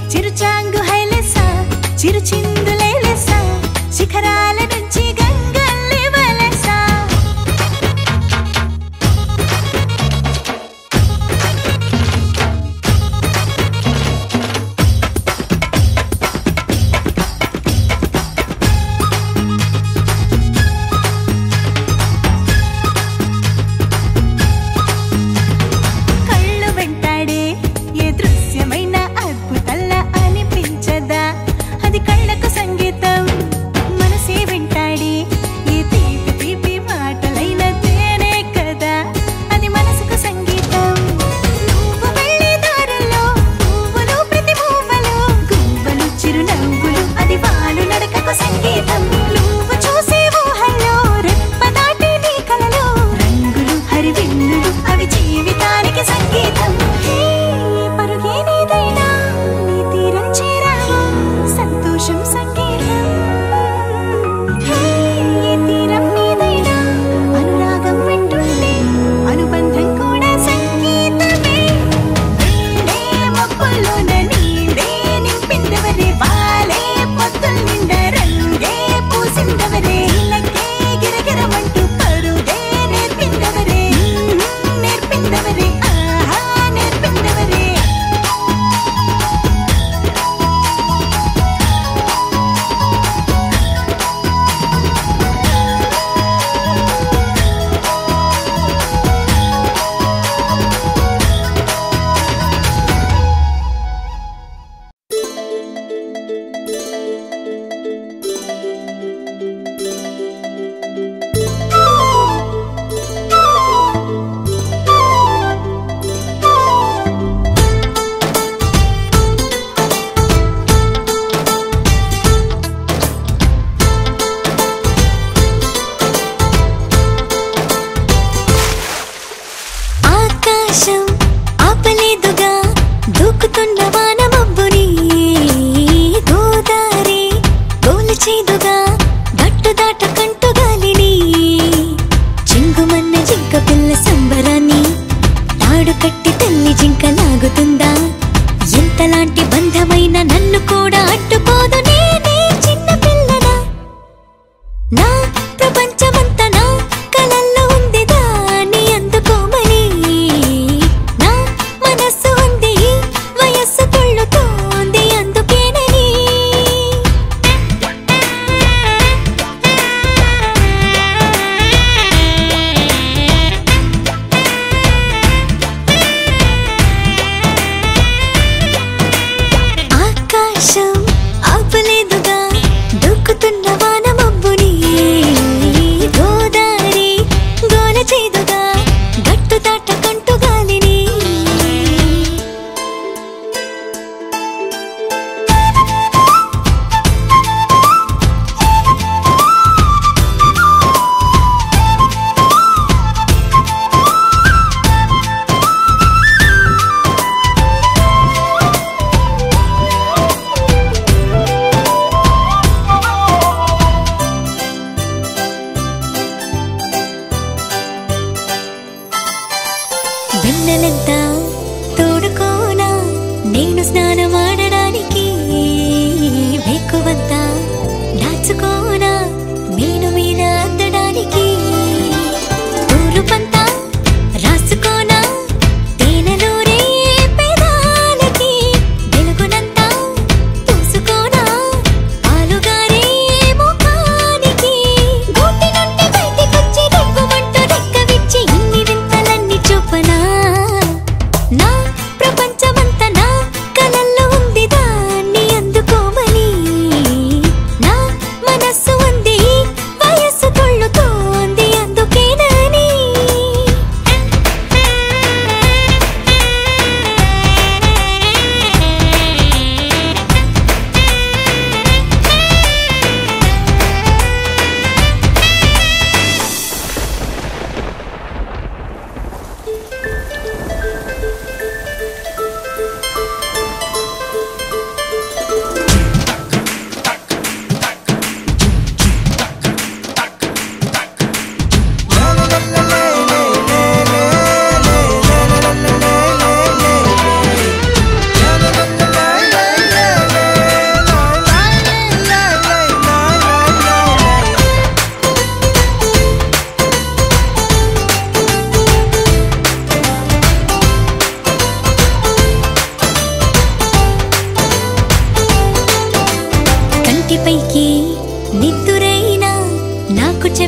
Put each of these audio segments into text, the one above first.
చిరుచాంగు హైలెసా చిరు చిందులేలెసా శిఖరాల నుంచి గంగల్లి వలసా కళ్ళు వెంటాడే ఏ దృశ్యమైన అద్భుతల్లా అనిపించదా అది కళ్ళకు సంగీతం మనసే వెంటాడే ఏ తీపి తీపి మాటలైన తేనే కదా అది మనసుకు సంగీతం నువ్వు వెళ్ళే దారుల్లో పువ్వులు ప్రతి పువ్వులు గువ్వలు చిరునవ్వులు అది వాలు నడకకు సంగీతం నువ్వు చూసే ఊహల్లో రెప్ప దాటి నీ కలలో రంగులు హరివిల్లులు అవి జీవితానికి సంగీతం హే, పరుగే నీదైనా నీ తీరం చేరావా సంతోషం సంగీతం హే, ఏ తీరం నీదైనా అనురాగం వింటుంటే అనుబంధం కూడా సంగీతమే నీడే మబ్బులోన నీడే నింపిందవరే వాలే పొత్తుల నిండా రంగే పూసిందవరే ఇళ్ళకే గిరగిరమంటూ పరుగే నేర్పిందవరే నేర్పిందవరే ఆహా నేర్పిందవరే ఆకాశం ఆపలేదుగా దూకుతున్న వాన మబ్బుని గోదారి తోలచేదుగా గట్టు దాటకంటు గాలిని చింగుమన్న జింక పిల్ల సంబరాన్ని తాడు కట్టి తల్లి జింక లాగుతుందా ఎంతలాంటి బంధమైన నన్ను కూడా అడ్డుకోదు నేనే చిన్న పిల్లనా నా ప్రపంచమంతా నా కలల్లో ఉంది దాన్ని అందుకోమని నా మనస్సు ఉంది ఈ వయస్సు తుళ్ళుతోంది అందుకేనని ఆకాశం ఆపలే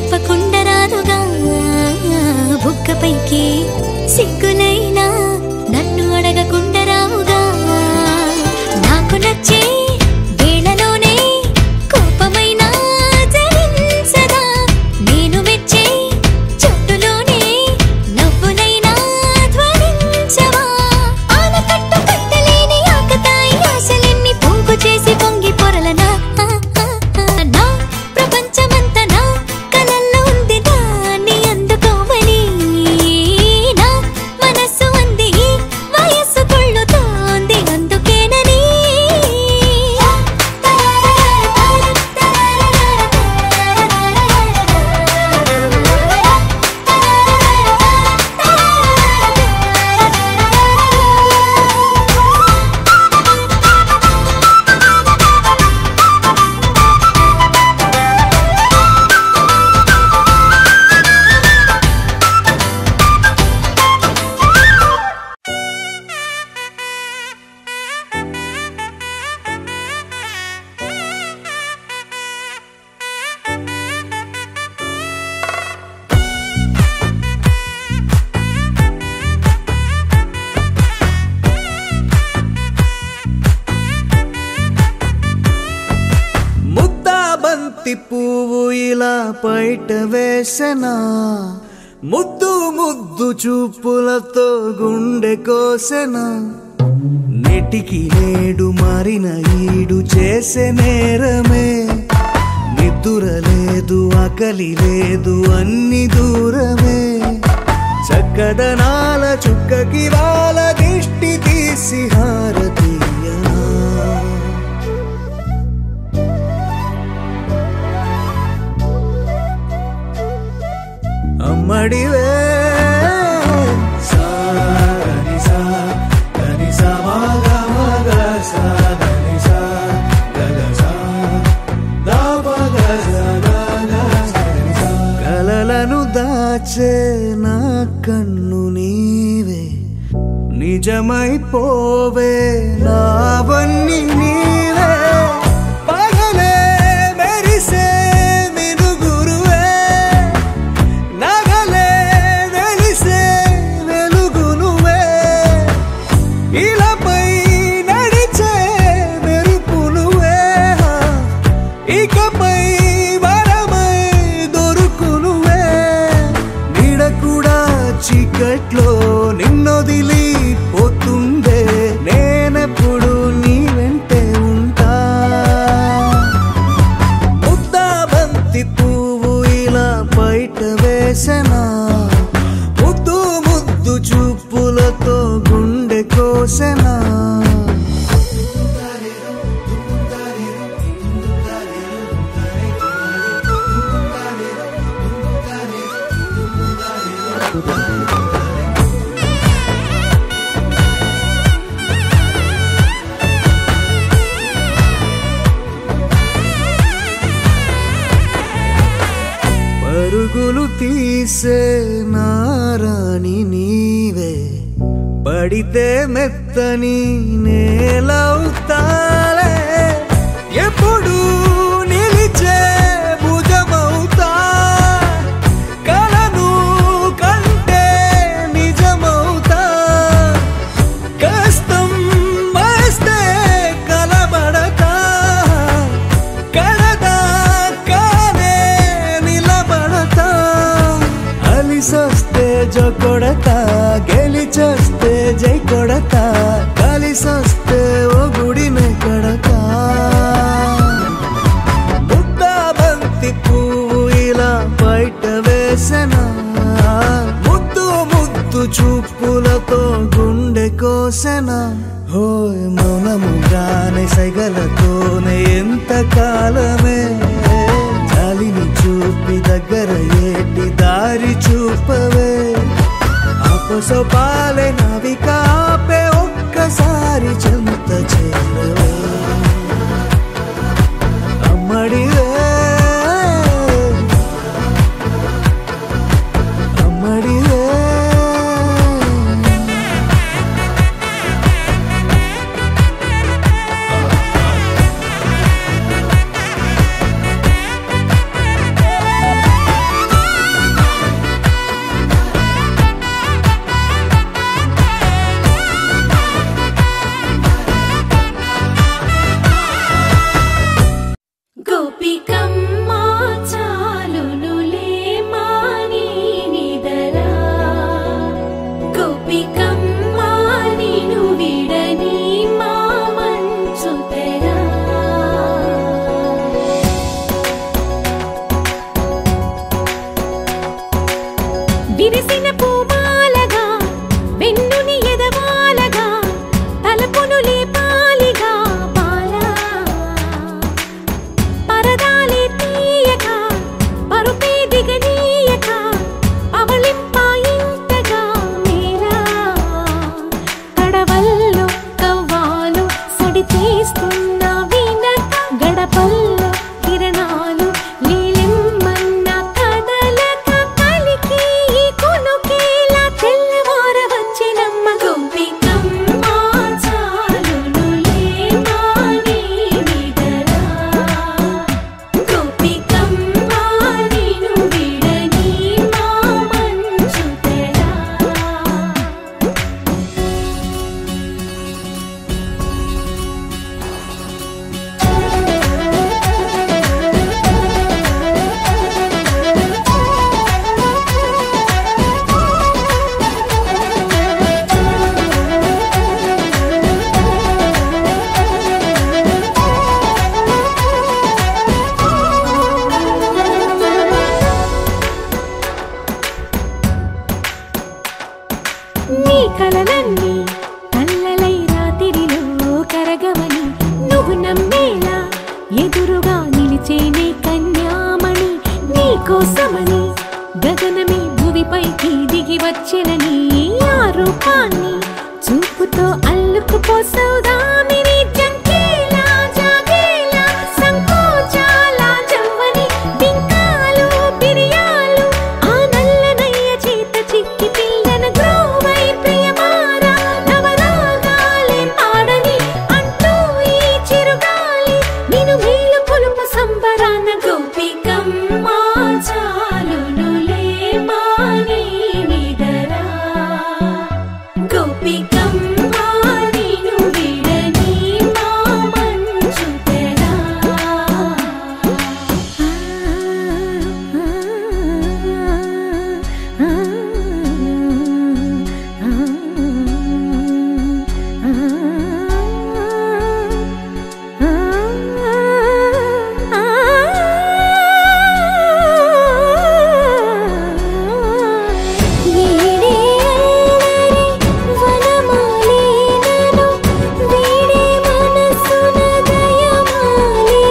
చెప్పకుండా రాదుగా బుక్కపైకి సిగ్గులైనా నన్ను అడగకుండా రావుగా నాకు నచ్చే వేళలోనే కోపమైనా జరించదా నేను మెచ్చే చోటులోనే నవ్వులైనా ధ్వనించవా ఆనకట్టు కట్టలేని ఆకతాయి ఆశలెన్ని పోగు చేసి పొంగి పొరలనా ఆ, ఆ, ఆ, నా ప్రపంచమంతా నా కలల్లో ఉంది దాన్ని అందుకోమని నా మనస్సు అంది ఈ వయస్సు కొళ్ళుతోంది అందుకేనని ముద్దా బంతి పువ్వు ఇలా బయట వేసెనా ముద్దు ముద్దు చూపులతో గుండె కోసెనా నెటికి నేడు మారిన ఈడు చేసే నేరమే నిద్దుర లేదు ఆకలి లేదు అన్ని దూరమే చక్కదనాల చుక్కకి వాళ్ళ దిష్టి తీసి హారతీయనా అమ్మడివే సాని సా దని సా మగ మగ సా దని సా గగ సా దా పగ సా గగ సా దని సా. కలలను దాచే నా కన్ను నీవే నిజమైపోవే నావన్నీ నీవే పగలే మెరిసే మినుగురువే నగలే వెలిసే వెలుగునువే ఇలాపై నడిచే మెరుపునువే ఇకపై వరమై దొరుకునువే నీడ కూడా చీకట్లో నిన్నొదిలి పోతుందే నేనెప్పుడు నీ వెంటే ఉంటా ముద్దా బంతి పువ్వు ఇలా బయట వేసెనా ముద్దు ముద్దు చూపులతో గుండె కోసెనా పరుగులు తీసే నారాణి నీవే పడితే మెత్తని నేలవుతాలే ఎప్పుడు నిలిచే భుజమవుతా కలను కంటే నిజమవుతా కష్టం వస్తే కలబడతా కడదా కానే నిలబడతా అలిసొస్తే జో కొడతా గెలిచొస్తే జై కొడతా కలిసొస్తే ఓ గుడినే కడతా ముద్దా బంతి పువ్వు ఇలా బయట వేసెనా ముద్దు ముద్దు చూపులతో గుండె కోసెనా హోయ్ మౌనముగానే సైగలతోనే ఎంత కాలమే జాలిని చూపి దగ్గర ఏటి దారి చూపవే అపసొపాలే నవిక ఆపే ఒక్కసారి చెంత చేరవే అమ్మడివే అమ్మడివే ఎదురుగా నిలిచేనే కన్యామణి నీకోసమని గగనమే భువిపైకి దిగి వచ్చినని ఆ రూపాన్ని చూపుతో అల్లుకుపోసౌదామిని జంకేలా జాగేలా సంకోచాల జవ్వని బింకాలు బిరియాలు ఆ నల్లనయ్య చేత చిక్కి పిల్లన గ్రోవై ప్రియమారా నవరాగాలే పాడని అంటూ ఈ చిరుగాలి నిన్ను మేలు కొలుపు సంబరాన గోపికమ్మ చాలునులే మాని నిదరా గోపికమ్మ నిన్ను విడని మా మంచు తెరా వీడే అల్లరి వనమాలినను వీడే మనసున దయమాలి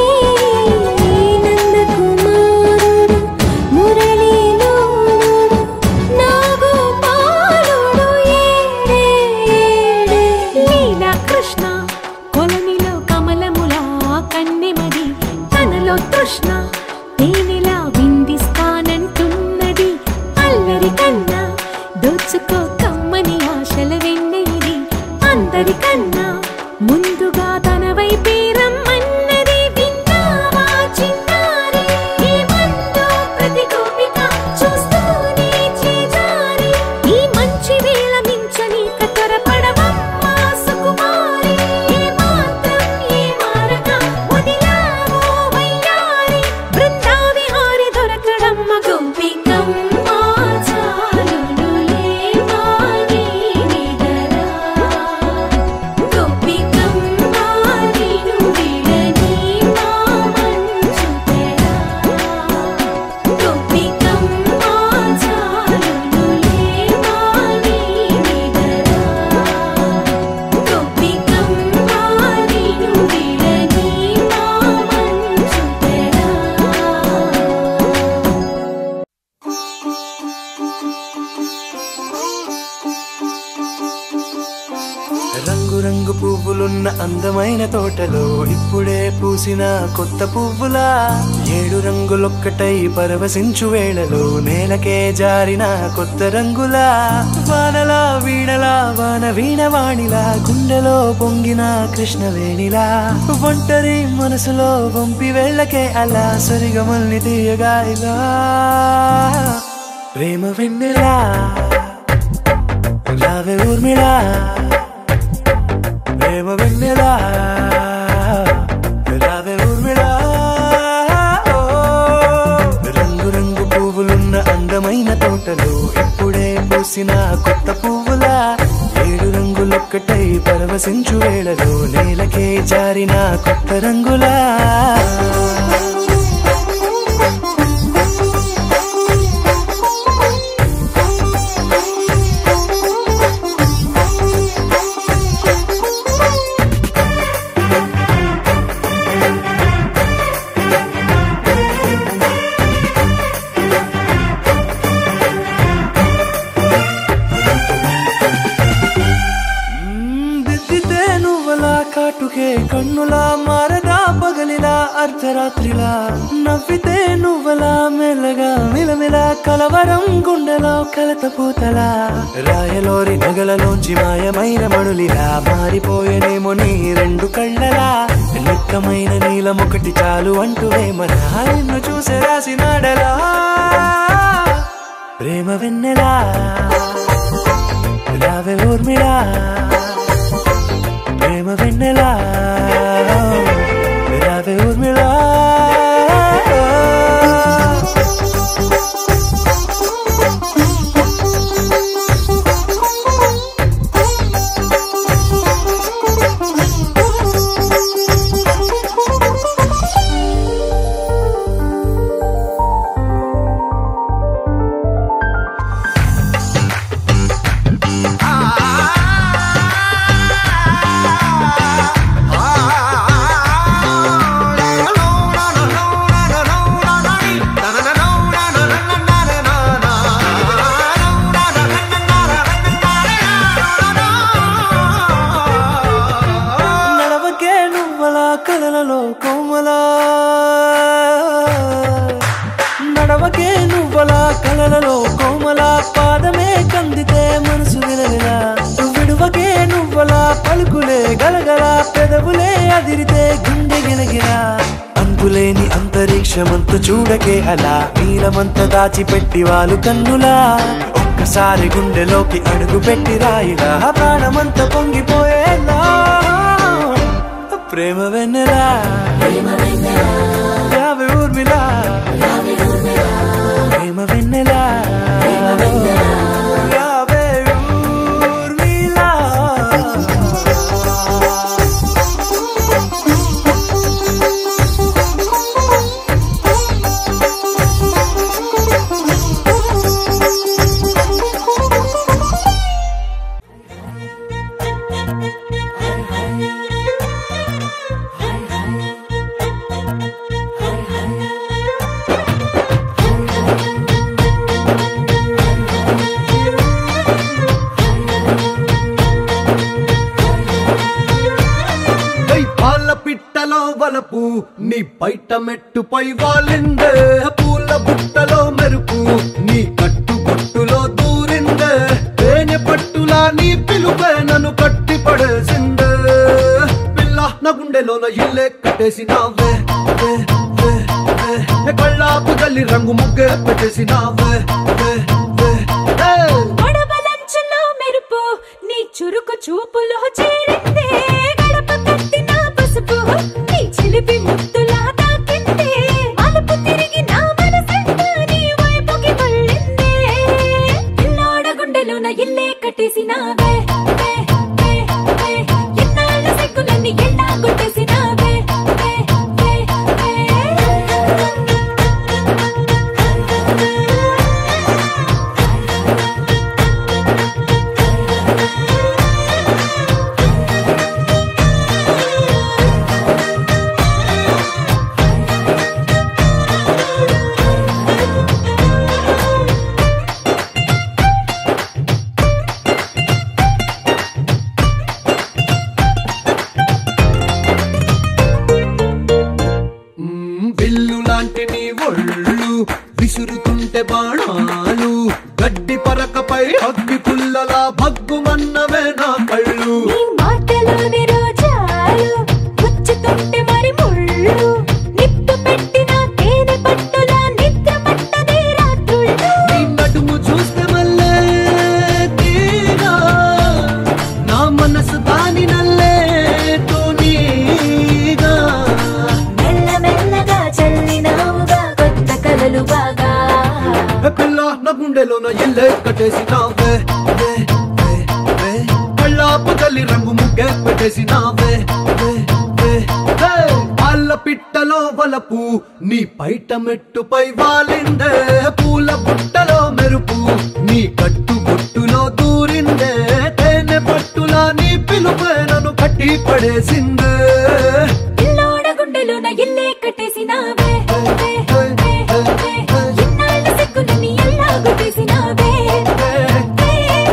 నందకుమారుడు మురళీలోనుడు నాగోపాలుడు ఏడే ఏడే లీలా కృష్ణ కొలనిలో కమలములా కన్నెమది తనలో తృష్ణ తేనెలా విందిస్తానంటున్నది అల్లరి కన్నా దోచుకో కమ్మని ఆశల వెన్నెయిది అందరికన్నా ముందుగా తన వైపే రమ్మన్నది విన్నావా చిన్నారి ఏమందో ప్రతి గోపిక చూస్తూనే చేజారి ఈ మంచి వేళ మించని కతరపడవమ్మా సుకుమారి ఏ మాత్రం ఏ మారక వదిలావో వయ్యారి బృందావిహారి దొరకడమ్మ గోపికమ్మ చాలునులే మాని నిదరా గోపికమ్మ నిన్ను విడని మా మంచు తెరా గోపికమ్మ చాలునులే మాని నిదరా గోపికమ్మ నిన్ను విడని మా మంచు తెరా రంగురంగు పువ్వులున్న అందమైన తోటలో ఇప్పుడే పూసిన కొత్త పువ్వులా ఏడు రంగులొక్కటై పరవశించు వేళలో నేలకే జారిన కొత్త రంగులా వానలా వీణలా వాన వీణవాణిలా గుండెలో పొంగిన కృష్ణవేణిలా ఒంటరి మనసులో వంపి వెళ్ళకే అలా సరిగమల్ని తీయగా ఇలా ప్రేమ వెన్నెలా రావే ఊర్మిళా ప్రేమ వెన్నెలా రావే ఊర్మిళా ఓ. రంగు రంగు పువ్వులున్న అందమైన తోటలో ఇప్పుడే పూసిన కొత్త పువ్వులా ఏడు రంగులొక్కటై పరవశించు వేళలో నేలకే జారిన కొత్త రంగులా మ్మ్, దిద్దితే నువ్వలా కాటుకే కన్నులా మారదా పగలిలా అర్ధరాత్రిలా నవ్వితే నువ్వలా మెల్లగా మిలమిలా కలవరం గుండెలో కలత పూతలా రాయలోరి నగలలోంచి మాయమైన మణులిలా మారిపోయేనేమో నీ రెండు కళ్ళలా నిక్కమైన నీలం ఒకటి చాలు అంటూ వేమన నిన్ను చూసే రాసినాడలా ప్రేమ వెన్నెలా రావే ఊర్మిళా ప్రేమ వెన్నెలా రావే ఊర్మిళా ఆ కోమలా నడవకే నువ్వలా కలలలో కోమలా పాదమే కందితే మనసు విలవిలా విడువకే నువ్వలా పలుకులే గలగల పెదవులే అదిరితే గుండె గిలగిలా అంతులేని అంతరిక్షమంత చూడకే అలా నీలమంత దాచిపెట్టి వాళ్ళు కన్నులా ఒక్కసారి గుండెలోకి అడుగు పెట్టి రాయిలా ప్రాణమంత పొంగిపోయేలా ప్రేమ వెన్నెలా యావే ఊర్మిలా ప్రేమ వెన్నెలా యావే ఊర్మిళ. పై పాల పిట్టలో వలపు నీ పైట మెట్టుపై వాలిందే పూల బుట్టలో మెరుపు నీ కట్టు బొట్టులో దూరిందే తేనె పట్టులా నీ పిలుపే నన్ను కట్టి పడేసిందే పిల్ల నా గుండెలోన ఇల్లే కట్టేసినావే వే, వే, వే. ఏ కళ్ళాపు గల్లి రంగు ముగ్గే పెట్టేసినావే వే, వే, వే. గొడవలంచులో మెరుపు నీ చురుకు చూపులో చేరిందే గడప కట్టిన పసుపు నీ చిలిపి ముద్దులా తాకిందే మలుపు తిరిగి నా మనసంతా నీ వైపుకి మళ్ళిందే ఇల్లాడ గుండెలోన ఇల్లే కట్టేసినావే వే, వే, వే. ఎన్నాళ్ళ సిగ్గులన్నీ ఎల్లా కొట్టేసినావే వే, వే, వే. మ్మ్, బిల్లు లాంటి నీ ఒళ్ళు విసురుతుంటే బాణాలు గడ్డి పరకపై అగ్గి పుల్లలా భగ్గుమన్నవే నా కళ్ళు నీ మాటలోని రోజాలు గుచ్చుతుంటే మరి ముళ్ళు నిప్పు పెట్టిన తేనె పట్టులా నిద్ర పట్టదే రాత్రుళ్ళు నీ నడుము చూస్తే మళ్ళే తీరా నా మనసు దాని నల్లే తోనీగా మెల్ల మెల్లగా చల్లినావుగా కొత్త కలలు బాగా ఏ పిల్ల నా గుండెలోన ఇల్లే కట్టేసినావే వే, వే, వే. కళ్ళాపు తల్లి రంగు ముగ్గే పెట్టేసినావే వే, వే, వే. పాల పిట్టలో వలపు నీ పైట మెట్టుపై వాలిందే పూల బుట్టలో మెరుపు నీ కట్టు బొట్టులో దూరిందే తేనె పట్టులా నీ పిలుపే నన్ను కట్టి పడేసిందే ఇల్లోడ గుండెలోన ఇల్లే కట్టేసినావే వే, వే, వే. ఇన్నాళ్ళ సిగ్గులని ఎల్లా కొట్టేసినావే వే, వే.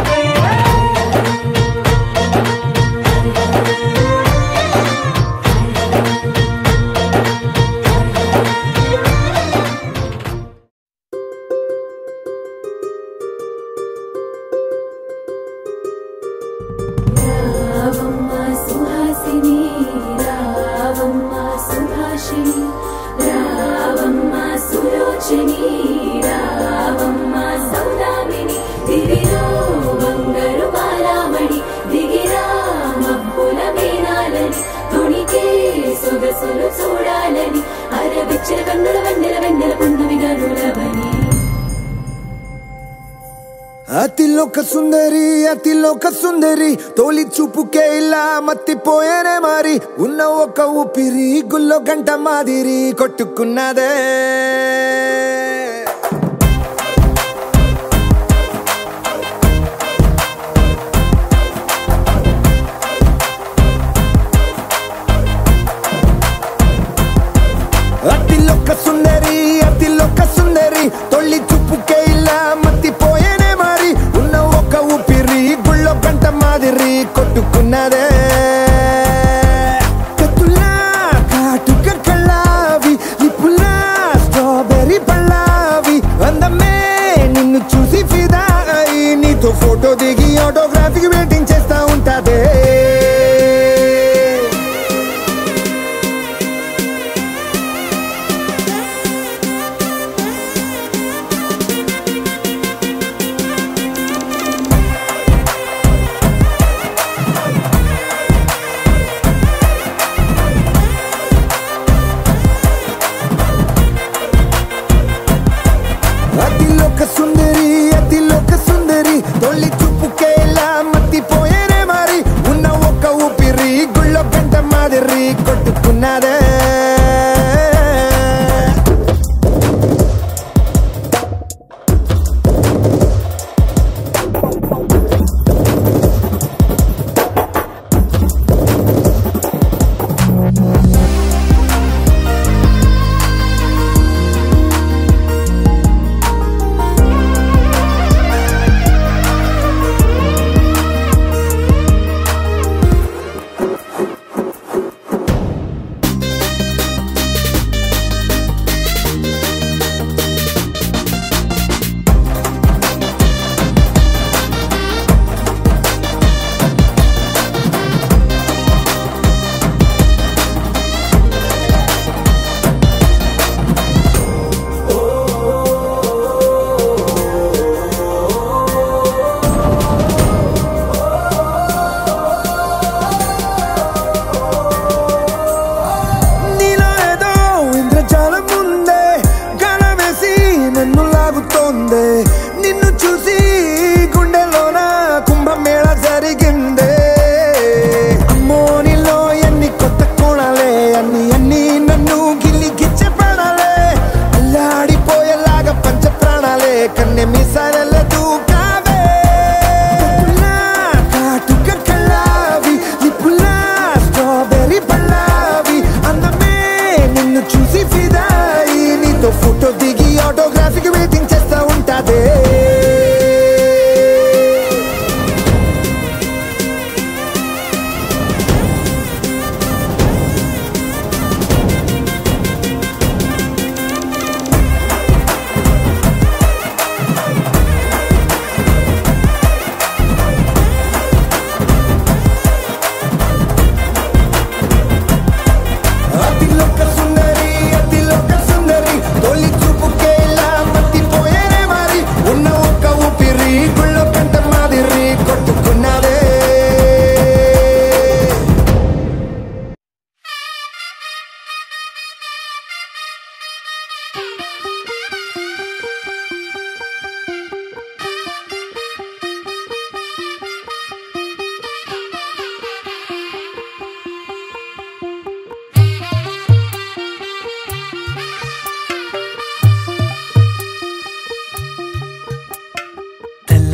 రావమ్మ సుహాసిని రావమ్మ సుభాషిణి రావమ్మ సులోచని రావమ్మ సౌదామిని దిగిరో బంగారు బాలామణి దిగిరా మబ్బుల మేనాలని తొణికే సొగసులు చూడాలని అరవిచ్చల కన్నుల వెన్నెల వెన్నెల పున్నమి గనులవని అతిలోక సుందరి అతిలోక సుందరి తోలి చూపుకే ఇలా మత్తిపోయేనే మరి ఉన్న ఒక ఊపిరి గుల్లో గంట మాదిరి కొట్టుకున్నదే అతిలోక సుందరి అతిలోక సుందరి తొలి చూపుకే ఇలా మత్తిపోయేనే మరి ఉన్న ఒక ఊపిరి గుళ్ళో గంట మాదిరి కొట్టుకున్నదే కత్తులా కాటుక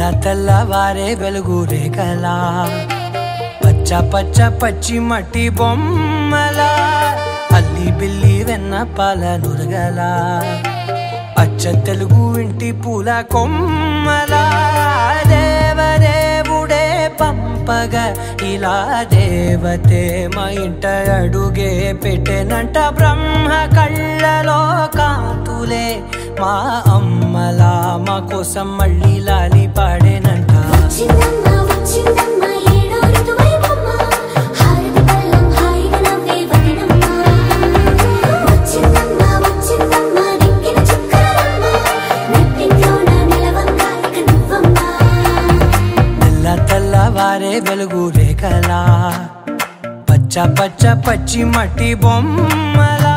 తెల్ల తెల్లవారే వెలుగు రేఖలా పచ్చ పచ్చ పచ్చి మట్టి బొమ్మలా అల్లి బిల్లి వెన్న పాల నురగలా అచ్చ తెలుగు ఇంటి పూల కొమ్మలా దేవదేవుడే పంపగ ఇలా దేవతే మా ఇంట అడుగే పెట్టెనంట బ్రహ్మ కళ్ళలో కాంతులే మా అమ్మలా మా కోసం మళ్ళీ లాలి పాడేనంట వచ్చిందమ్మ వచ్చిందమ్మ ఏడో ఋతువైవమ్మ హారతి పళ్ళం హాయిగా నవ్వే వదినమ్మ వచ్చిందమ్మ వచ్చిందమ్మ దిక్కిన చుక్కలమ్మ నెట్టింట్లోన నిలవంగా ఇక నువ్వమ్మ తెల్ల తెల్లవారే వెలుగు రేఖలా పచ్చ పచ్చ పచ్చి మట్టి బొమ్మలా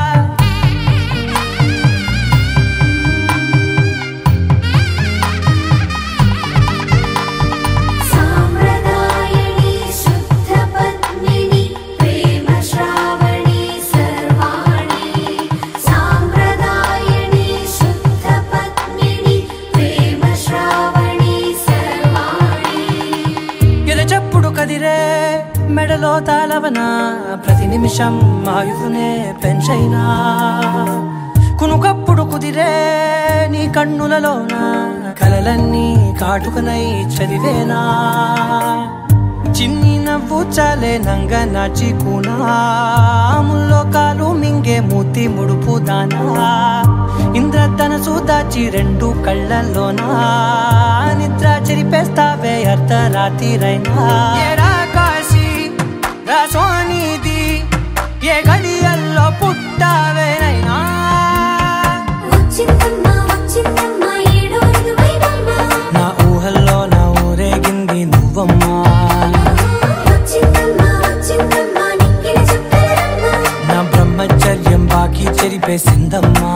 సామ్రదాయని శుద్ధ పద్మిని ప్రేమ శ్రావణి సర్వాణి సామ్రదాయని శుద్ధ పద్మిని ప్రేమ శ్రావణి సర్వాణి ఎద చప్పుడు కదిరే మెడలో తాళవన ప్రతి నిమిషం ఆయుధునే పెంచైనా కునుకప్పుడు కుదిరే నీ కన్నులలోన కలలన్నీ కాటుకనై చదివేనా చిన్ని నవ్వు చాలే నంగ నాచి ముల్లో కాలు మింగే మూతి ముడుపు దానా ఇంద్రధనసు దాచి రెండు కళ్ళల్లోనా నిద్ర చెరిపేస్తావే అర్ధరాత్రిరైనా ఏరా కాశీ రా సోనిది ఏ గడియల్లో పుట్టావేనైనా వచ్చిందమ్మ వచ్చిందమ్మ ఏడో ఋతువైవమ్మ నా ఊహల్లో నా ఊరేగింది నువ్వమ్మా వచ్చిందమ్మ వచ్చిందమ్మ నిక్కిన చుక్కలమ్మ నా బ్రహ్మచర్యం బాకీ చెరిపేసిందమ్మా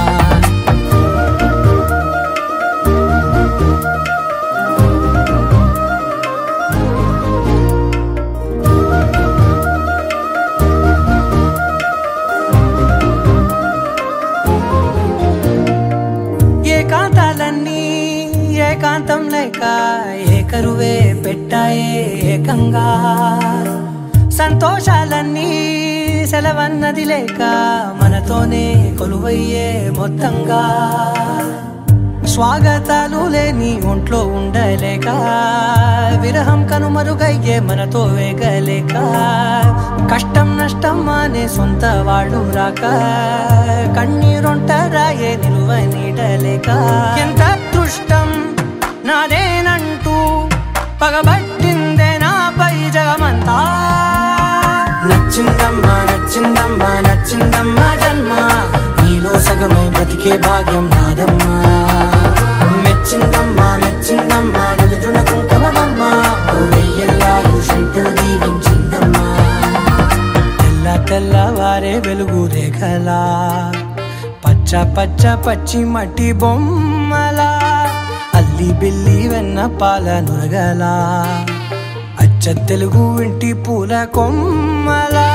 ఏకాంతాలన్నీ ఏకాంతం లేక ఏకరువే పెట్టాయే ఏకంగా సంతోషాలన్నీ సెలవన్నది లేక మనతోనే కొలువయ్యే మొత్తంగా స్వాగతాలు లేని ఒంట్లో ఉండలేక విరహం కనుమరుగయ్యే మనతో వేగలేక కష్టం నష్టం అనే సొంత వాళ్ళు రాక కన్నీరొంటరాయే నిలువ నీడలేక ఎంత అదృష్టం నాదేనంటూ పగబట్టిందే నాపై జగమంతా నచ్చిందమ్మా నచ్చిందమ్మా నచ్చిందమ్మా జన్మ నీలో సగమై బ్రతికే భాగ్యం నాదమ్మా మెచ్చిందమ్మా మెచ్చిందమ్మా నిలుతున్న కుంకమమ్మా వెయ్యల్లాలు శంకరు దీవించిందమ్మా తెల్ల తెల్లవారే వెలుగు రేఖలా పచ్చ పచ్చ పచ్చి మట్టి బొమ్మలా అల్లి బిల్లి వెన్న పాల నురగలా అచ్చ తెలుగు ఇంటి పూల కొమ్మలా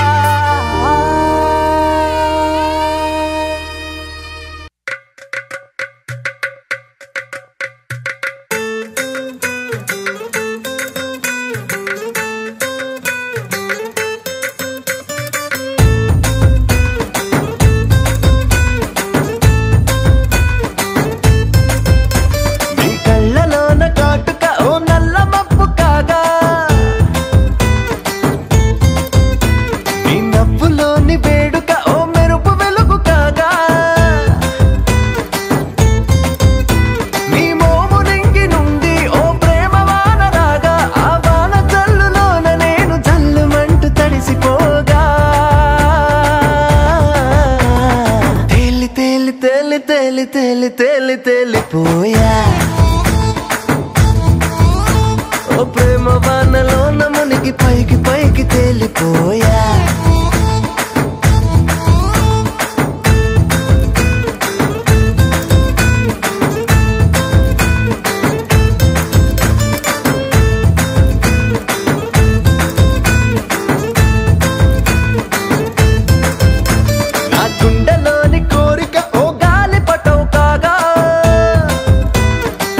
నీ కళ్ళలోన కాటుక ఓ నల్ల మప్పు కాగా నీ నవ్వులోని వేడుక ఓ మెరుపు వెలుగు కాగా నీ మోము నింగి నుండి ఓ ప్రేమ వాన రాగా ఆ వాన జల్లులోన నేను జల్లుమంటూ తడిసిపోగా తేలి తేలి తేలి తేలి తేలి తేలి తేలిపోయా ఓ ప్రేమ వానలోన మునిగి పైకి పైకి తేలిపోయా నా గుండెలోని కోరిక ఓ గాలి పటవు కాగా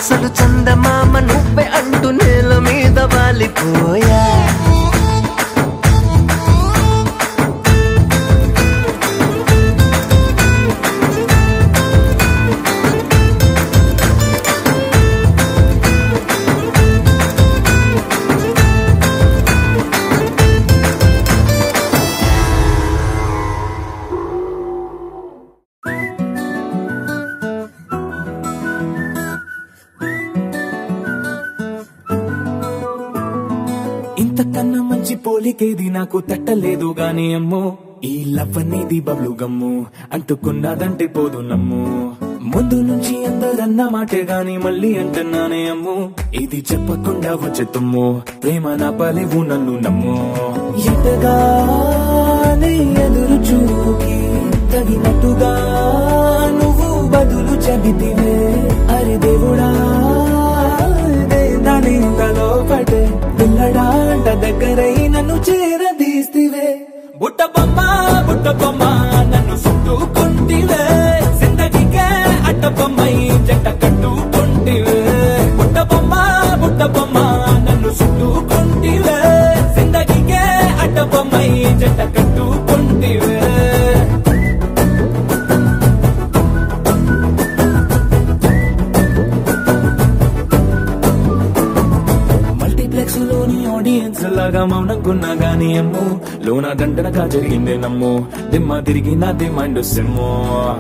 అసలు చందమామ నువ్వే అంటూ నేల మీద వాలిపోయా ఇంతకన్నా మంచి పోలికేది నాకు తట్టలేదు గాని అమ్మో ఈ లవ్ అనేది బబ్లు గమ్ము అంటుకున్నదంటే పోదు నమ్ము ముందు నుంచి అందరన్న మాటే గాని మళ్ళీ అంటున్నానే అమ్ము ఇది చెప్పకుండా వచ్చే తుమ్ము ప్రేమ నా పలేవు నన్ను నమ్ము ఎటగానే ఎదురు చూకి తగినట్టుగా నువ్వు బదులు చెబితివే అరే దేవుడా దాని తలో పడే పిల్లడాంట దగ్గరై నన్ను చేరదీస్తివే బుట్ట బొమ్మ బుట్ట బొమ్మ నన్ను చుట్టుకుంటివే జిందగీకే అడ్డ బొమ్మై జంట కట్టుకుంటివే బుట్ట బొమ్మ బుట్ట బొమ్మ నన్ను చుట్టుకుంటివే జిందగీకే అడ్డ బొమ్మై జంట కట్టుకుంటివే మల్టీప్లెక్స్ లోని ఆడియన్స్ లాగా మౌనంకున్నా గానీ అమ్ము లోన దండనగా జరిగిందే నమ్ము దిమ్మ తిరిగి నాది మైండ్ సిమ్ము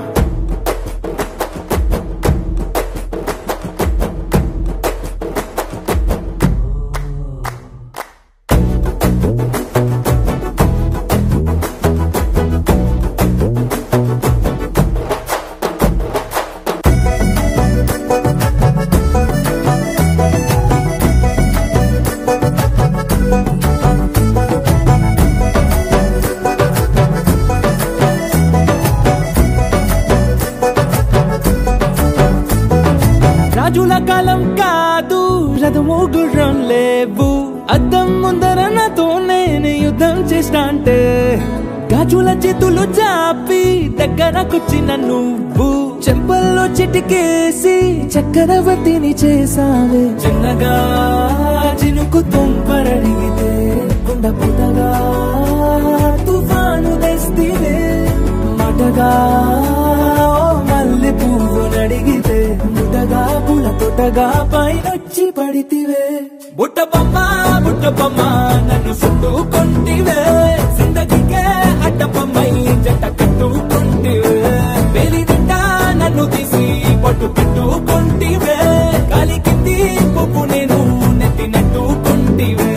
రాజుల కాలం కాదు రథము గుర్రం లేవు అద్దం ముందర నాతో నేను యుద్ధం చేస్తా అంటే గాజుల చేతులు చాపి దగ్గరకొచ్చిన నువ్వు చెంపల్లో చిటికేసి చక్రవర్తిని చేసావే చిన్నగా చినుకు తుంపరడిగితే కుండ పుటగా తుఫాను తెస్తివే మాటగా ఓ మల్లె పువ్వు నడిగితే ముటగా పుల తొటగా పైనొచ్చి పడితివే బుట్ట బొమ్మ బుట్ట బొమ్మ నన్ను చుట్టుకుంటివే జిందగీకే అడ్డ బొమ్మై జంట కట్టుకుంటివే వేలి నిండా నన్ను తీసి పట్టు పెట్టుకుంటివే కాలి కింది పువ్వు నేను నెత్తినట్టుకుంటివే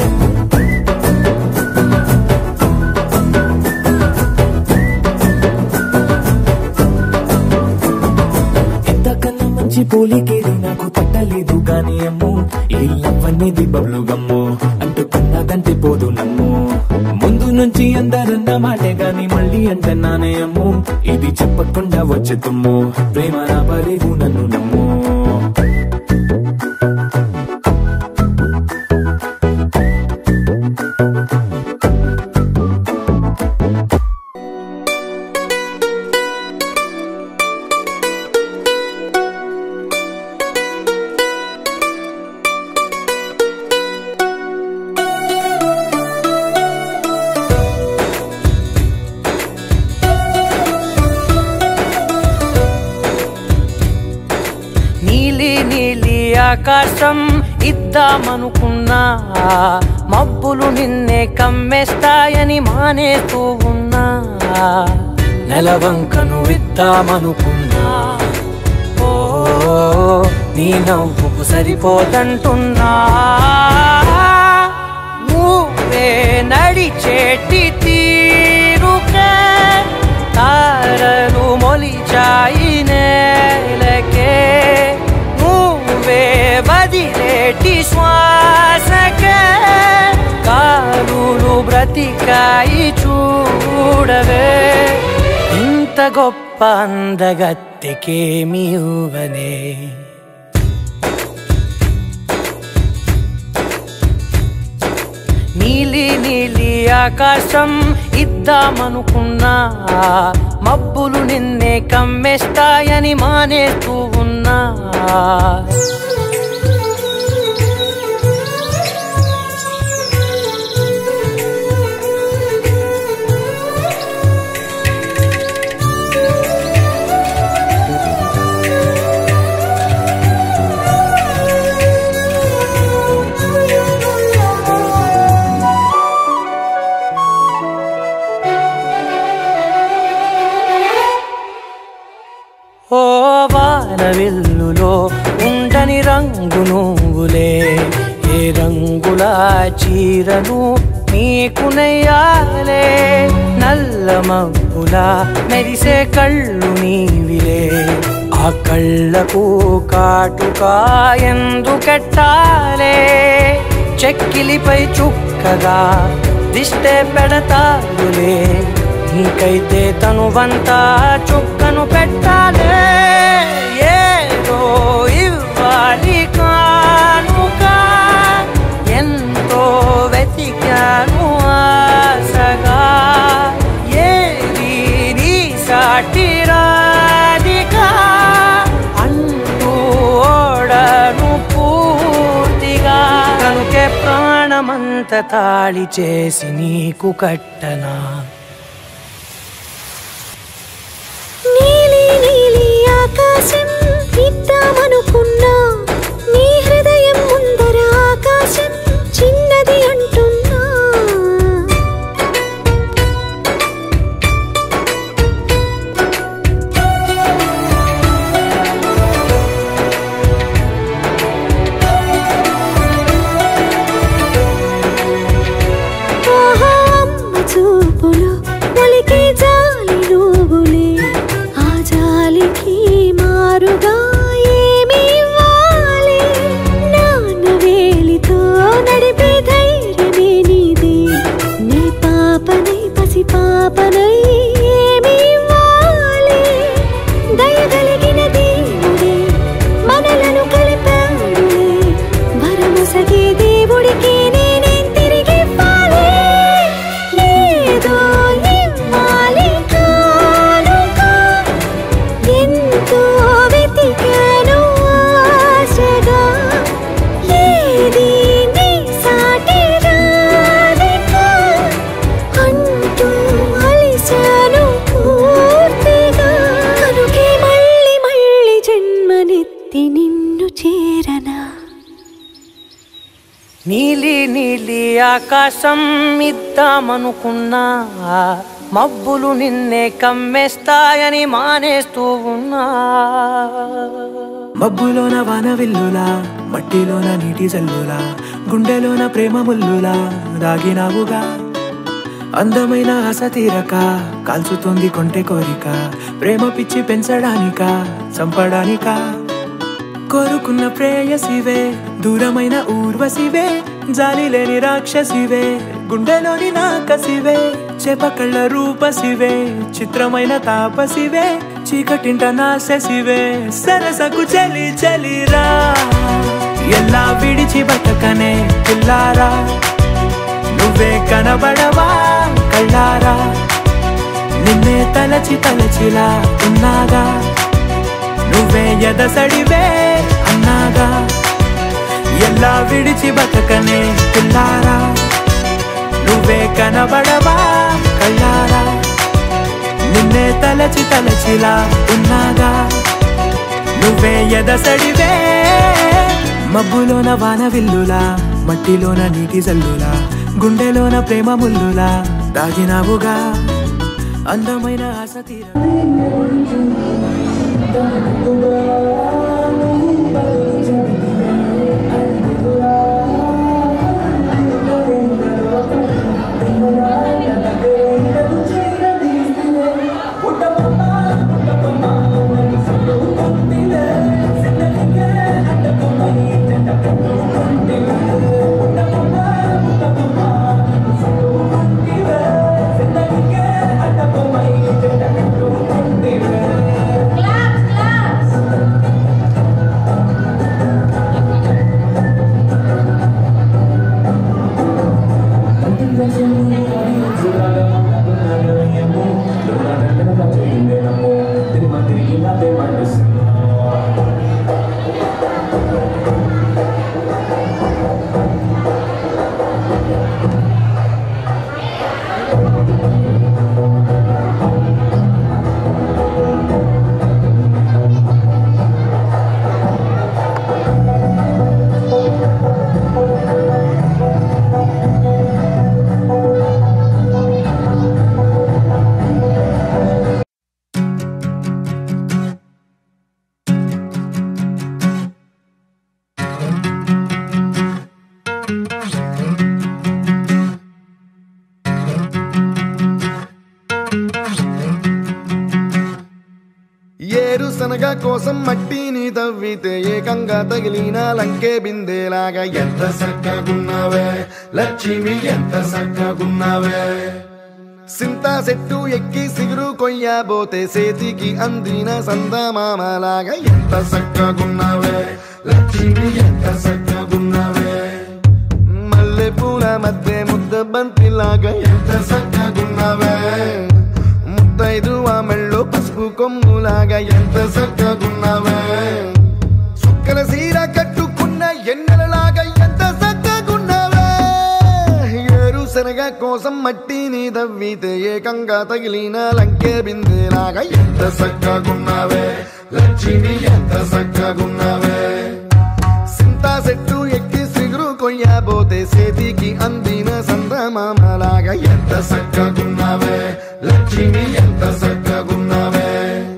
ఎంతకన్నా మంచి పోలికేది నాకు తట్టలేదు గాని అమ్ము ఈ లవ్ అనేది బబ్లు గమ్ము అంటుకున్నదంటే పోదు నమ్ము ముందు నుంచి అందరన్న మాటే గాని మళ్ళీ అంటున్నానే అమ్ము ఇది చెప్పకుండా వచ్చే తుమ్ము ప్రేమ నా పలేవు నన్ను నమ్ము నీలి నీలి ఆకాశం ఇద్దామనుకున్నా మబ్బులు నిన్నే కమ్మేస్తాయని మానేస్తూ ఉన్నా నెలవంకను ఇద్దామనుకున్నా ఓ నీ నవ్వుకు సరిపోదంటున్నా నువ్వే నడిచేటి తీరుకే తారలు మొలిచాయి నేలకే నువ్వే వదిలేటి శ్వాసకే కారులు బ్రతికాయి చూడవే ఇంత గొప్ప అందగత్తెకేమి ఇవ్వనే నీలి నీలి ఆకాశం ఇద్దామనుకున్నా మబ్బులు నిన్నే కమ్మేస్తాయని మానేస్తూ ఉన్నా ఓ వానవిల్లులో ఉండని రంగు నువ్వులే ఏ రంగుల చీరను నీకు నెయ్యాలే నల్ల మబ్బులా మెరిసే కళ్ళు నీవిలే ఆ కళ్ళకు కాటుకా ఎందుకెట్టాలే చెక్కిలిపై చుక్కగా దిష్టే పెడతారులే నీకైతే తనువంతా చుక్కను పెట్టాలే ఏదో ఇవ్వాలి కానుక ఎంతో వెతికాను ఆశగా ఏది నీ సాటి రాధికా అంటూ ఓడను పూర్తిగా కనుకే ప్రాణమంత తాళి చేసి నీకు కట్టనా నీలి నీలి ఆకాశం ఇద్దామనుకున్నా నీ హృదయం ముందర ఆకాశం చిన్నది అంటున్నా ఆహా అమ్మ చూపులు ఒలికే జాలి నువ్వులే ఆ జాలికి మారుగా ఏమి ఇవ్వాలి నాన్న వేలితో నడిపే ధైర్యమే నీదే నీ పాపనై పసి పాపనై ఏమి ఇవ్వాలి దయగలిగిన దేవుడే మనలను కలిపాడులే వరముసగే దేవుడికి నేనేం తిరిగి ఇవ్వాలి ఏదో ఇవ్వాలి కానుక ఎంతో వెతికాను ఆశగా ఏది నీ సాటి రాధిక అంటూ అలిశాను పూర్తిగా కనుకే మళ్ళీ మళ్ళీ జన్మనెత్తి నిన్ను చేరనా నీలి నీలి ఆకాశం ఇద్దామనుకున్నా మబ్బులు నిన్నే కమ్మేస్తాయని మానేస్తూ ఉన్నా మబ్బులోన వాన విల్లులా మట్టిలోన నీటి జల్లులా గుండెలోన ప్రేమ ముల్లులా దాగినావుగా అందమైన ఆశ తీరక కాల్చుతుంది కొంటె కోరిక ప్రేమ పిచ్చి పెంచడానిక చంపడానిక కోరుకున్న ప్రేయసివే దూరమైన ఊర్వశివే జాలి లేని రాక్షసివే గుండెలోని నాకసివే చేపకళ్ళ రూపసివే చిత్రమైన తాపసివే చీకటింట నాశసివే సరసకు చలి చలిరా ఎలా విడిచి బతకనే పిల్లారా నువ్వే కనబడవా కళ్ళారా నిన్నే తలచి తలచిలా ఉన్నాగా నువ్వే ఎదసడివే అన్నాగా ఎలా విడిచి బతకనే పిల్లారా నువ్వే కనబడవా కళ్ళారా నిన్నే తలచి తలచిలా ఉన్నాగా నువ్వే ఎదసడివే మబ్బులోన వాన విల్లులా మట్టిలోన నీటి జల్లులా గుండెలోన ప్రేమ ముల్లులా దాగినావుగా అందమైన ఆశ తీరా Clap, clap. శనగ కోసం మట్టిని తవ్వితే ఏకంగా తగిలిన లంకే బిందేలాగా ఎంత చక్కగున్నావే లక్ష్మి ఎంత చక్కగున్నావే సింతా చెట్టు ఎక్కి సిగురు కొయ్యబోతే సేతికి అందిన సందమామలాగా ఎంత చక్కగున్నావే లక్ష్మి ఎంత చక్కగున్నావే మల్లె పూల మధ్య ముద్ద బంతిలాగా ఎంత చక్కగున్నావే ముద్దైదు ఆ మెళ్ళు పసుపు కొమ్ములాగా ఎంత చక్కగున్నావే చుక్కల సీర కట్టుకున్న ఎన్నెలలాగా ఎంత చక్కగున్నావే ఏరు శనగ కోసం మట్టిని తవ్వితే ఏకంగా తగిలిన లంకే బిందెలాగా ఎంత చక్కగున్నావే లక్ష్మి ఎంత చక్కగున్నావే సింతా చెట్టు ఎక్కి సిగురు కొయ్యబోతే సేతికి అందిన సందమామలాగా ఎంత చక్కగున్నావే లక్ష్మి ఎంత చక్కగున్నావే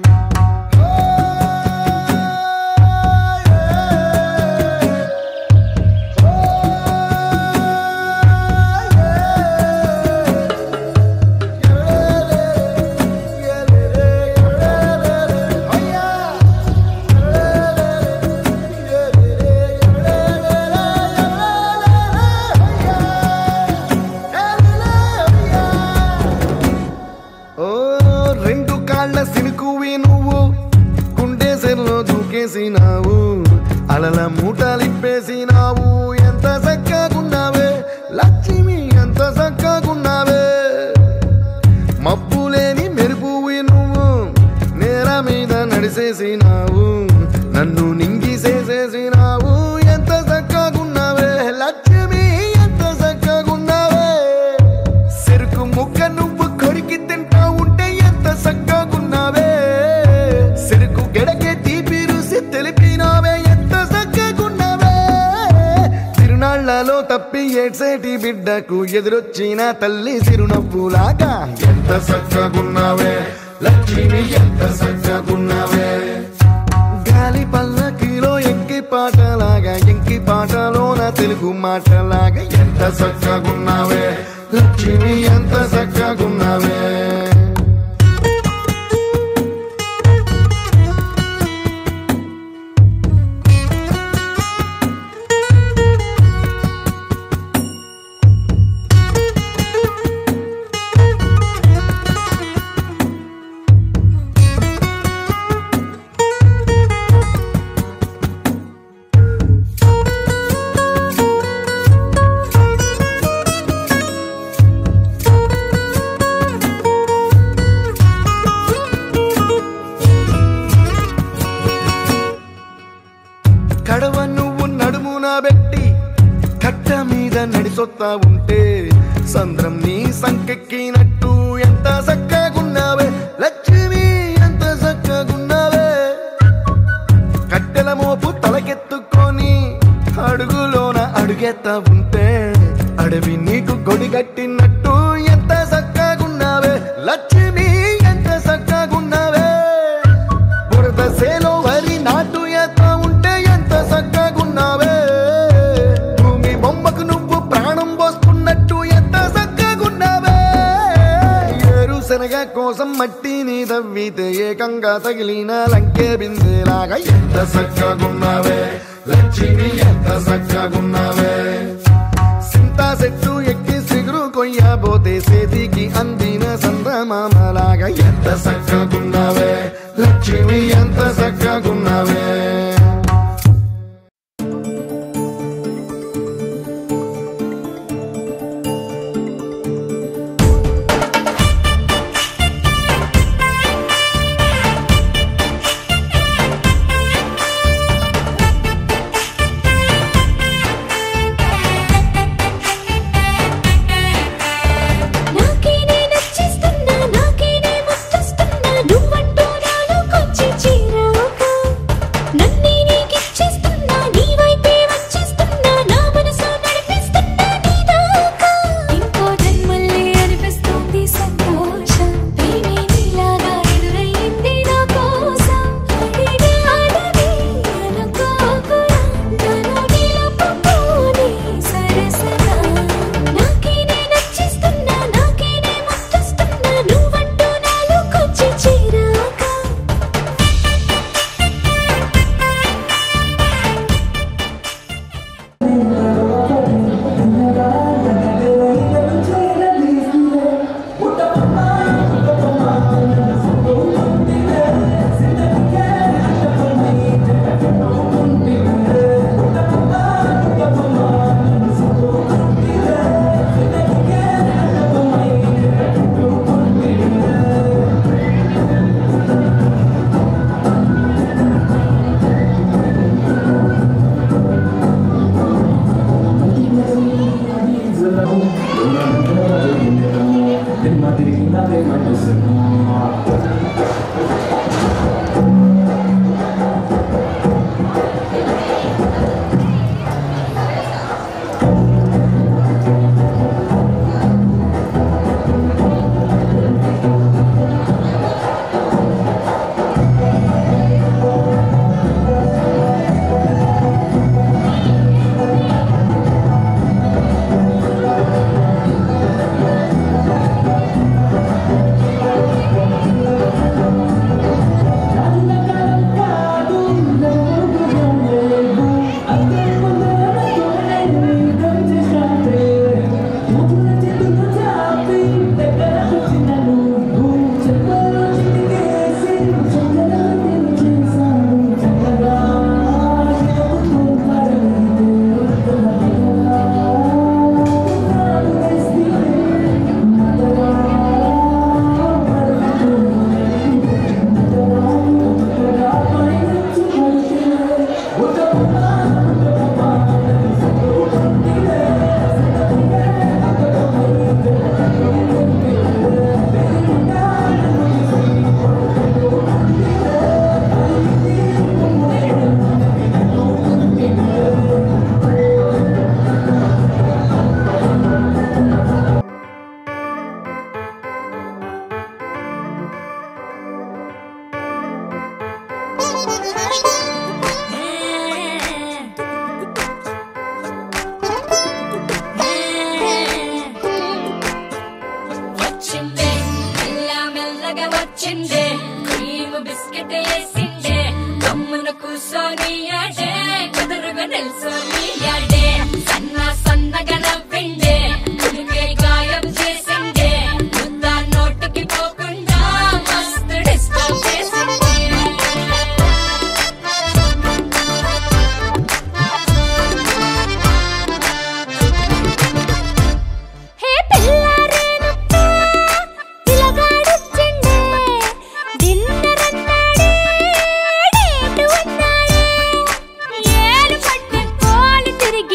ఓ రెండు కాళ్ళ సినుకువి నువ్వు గుండె సెల్లో దూకేసినావు అలల మూటలిప్పేసినావు ఎంత చక్కగున్నావే లక్ష్మి ఎంత చక్కగున్నావే మబ్బులేని మెరుపువి నువ్వు నేల మీద నడిసేసినావు నన్ను నింగిసేసేసినావు ఎంత చక్కగున్నావే లక్ష్మి ఎంత చక్కగున్నావే చెరుకు ముక్క నువ్వు కొరికి తింటా ఉంటే ఎంత చక్కగున్నావే చెరుకు గెడకే తీపి రుసి తెలిపినావే ఎంత చక్కగున్నావే తిరునాళ్లలో తప్పి ఏడ్సేటి బిడ్డకు ఎదురొచ్చిన తల్లి చిరునవ్వులాగా ఎంత చక్కగున్నావే లక్ష్మి ఎంత చక్కగున్నావే గాలి పల్లకిలో ఎంకి పాటలాగా ఎంకి పాటలోన తెలుగు మాటలాగా ఎంత చక్కగున్నావే లక్ష్మి ఎంత చక్కగున్నావే కడవ నువ్వు నడుమున పెట్టి కట్ట మీద నడిసొత్తా ఉంటే సంద్రం నీ సంకెక్కినట్టు ఎంత చక్కగున్నావే లక్ష్మి ఎంత చక్కగున్నావే కట్టెల మోపు తలకెత్తుకొని అడుగులోన అడుగెత్తా ఉంటే అడవి నీకు గొడి కట్టినట్టు ఎంత చక్కగున్నావే లక్ష్మి ఎంత చక్కగున్నావే బురద సేలో వరి నాటు ఎత్త ఉంటే ఎంత చక్కగున్నావే భూమి బొమ్మకు నువ్వు ప్రాణం పోస్తున్నట్టు ఎంత చక్కగున్నావే ఏరు శనగ కోసం మట్టిని తవ్వితే ఏకంగా తగిలిన లంకే బిందెలాగా ఎంత చక్కగున్నావే లక్ష్మి ఎంత చక్కగున్నావే సింతా చెట్టు ఎక్కి సిగురు కొయ్యబోతే సేతికి అందిన సందమామలాగా ఎంత చక్కగున్నావే లక్ష్మి ఎంత చక్కగున్నావే నాకే నే నచ్చేస్తున్నా నాకే నే ముచ్చస్తున్నా నువ్వంటూ నాలోకొచ్చి చీర కూర్చొని అడే కుదురుగా నిల్చొని అడే సన్న సన్నగా నవ్విండే ఉడికే గాయం చేసిండే ముద్ద నోటికి పోకుండా మస్తు డిస్టర్బ్ చేసిండే హే పిల్లారేనుప్ప పిలగాడొచ్చిండే డిన్నర్ అన్నాడే డేటు అన్నాడే ఏలు పట్టు కోలి తిరిగి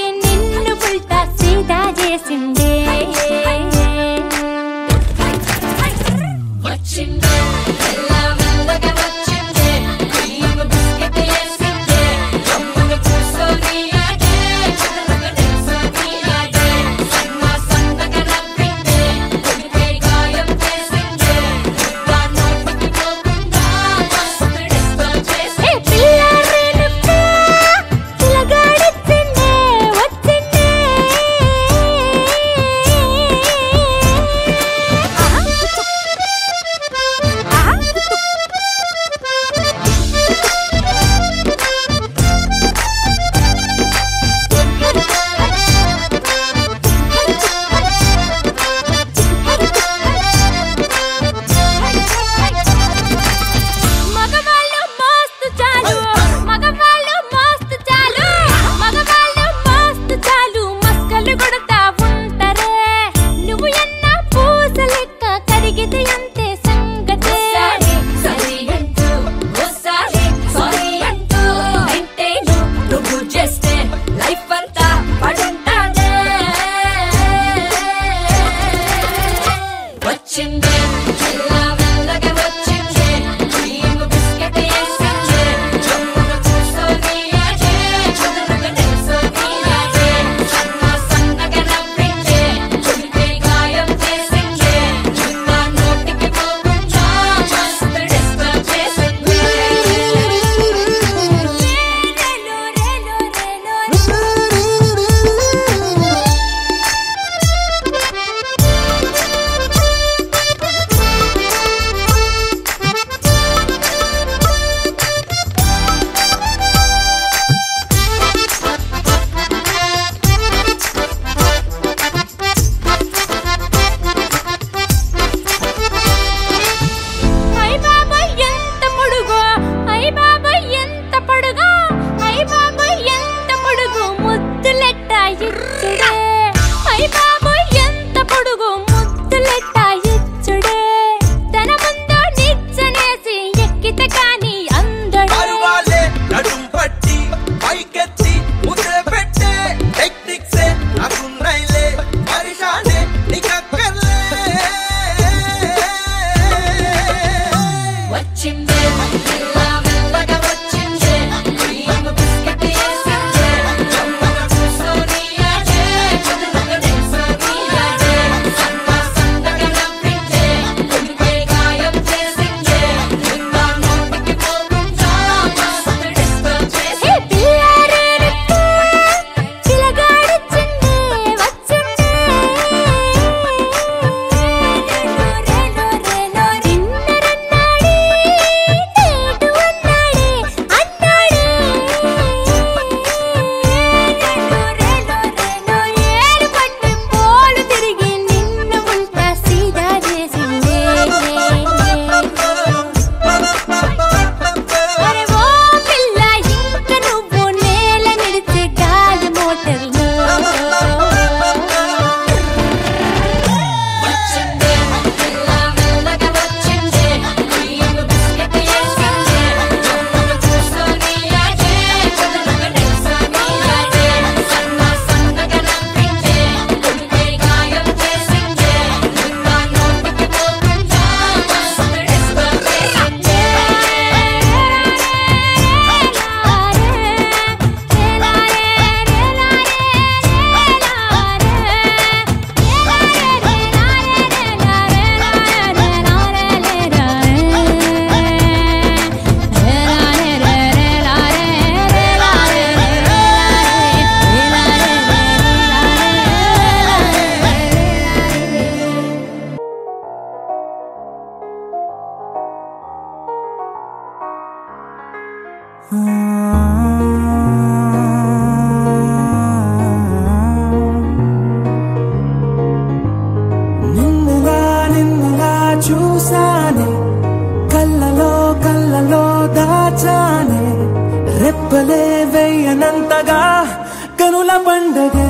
అంతగా కనుల పండగే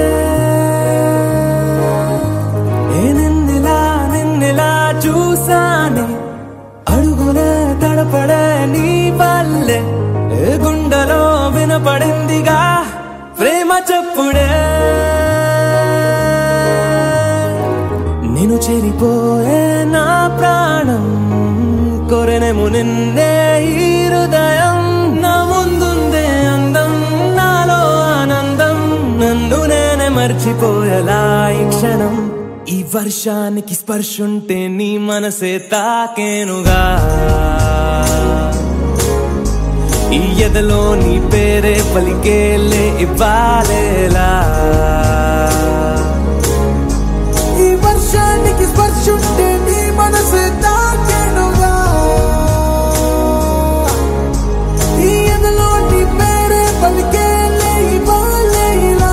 ఏ నిన్నెలా నిన్నెలా చూసానే అడుగులే తడపడే నీ వల్లే ఏ గుండెలో వినపడిందిగా ప్రేమ చెప్పుడే నేను చెరిపోయే నా ప్రాణం కొరెనేమో నిన్నే ఈ హృదయం నా ముందుందే అందం నాలో ఆనందం నన్ను నేనే మర్చిపోయేలా ఈ క్షణం ఈ వర్షానికి స్పర్శుంటే నీ మనసే తాకేనుగా ఈ ఎదలో నీ పేరే పలికేలే ఇవ్వాలేలా ఈ వర్షానికి స్పర్శుంటే నీ మనసు తాకెనుగా ఈ ఎదలో నీ పేరే పలికేలే ఇవ్వాలే ఇలా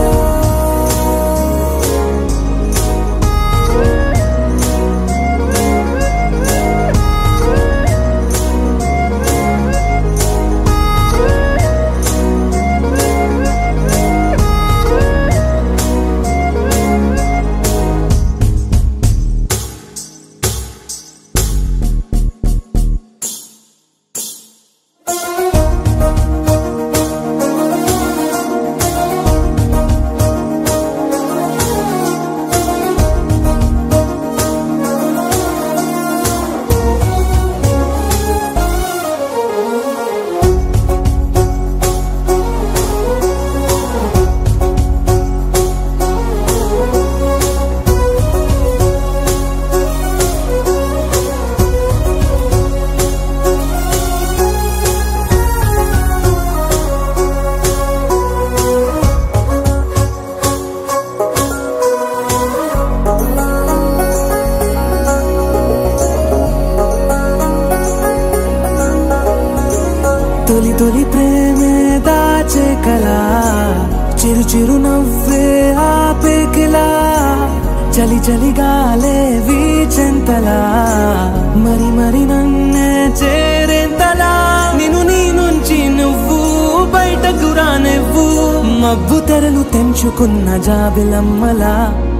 తొలి తొలి ప్రేమే దాచే కలా చిరు చిరు నవ్వే ఆపే కిలా చలి చలి గాలే వీచెంతలా మరి మరి నన్నే చేరేంతలా నిన్ను నీ నుంచి నువ్వు బయటకు రానివ్వు మబ్బు తెరలు తెంచుకున్న జాబిలమ్మలా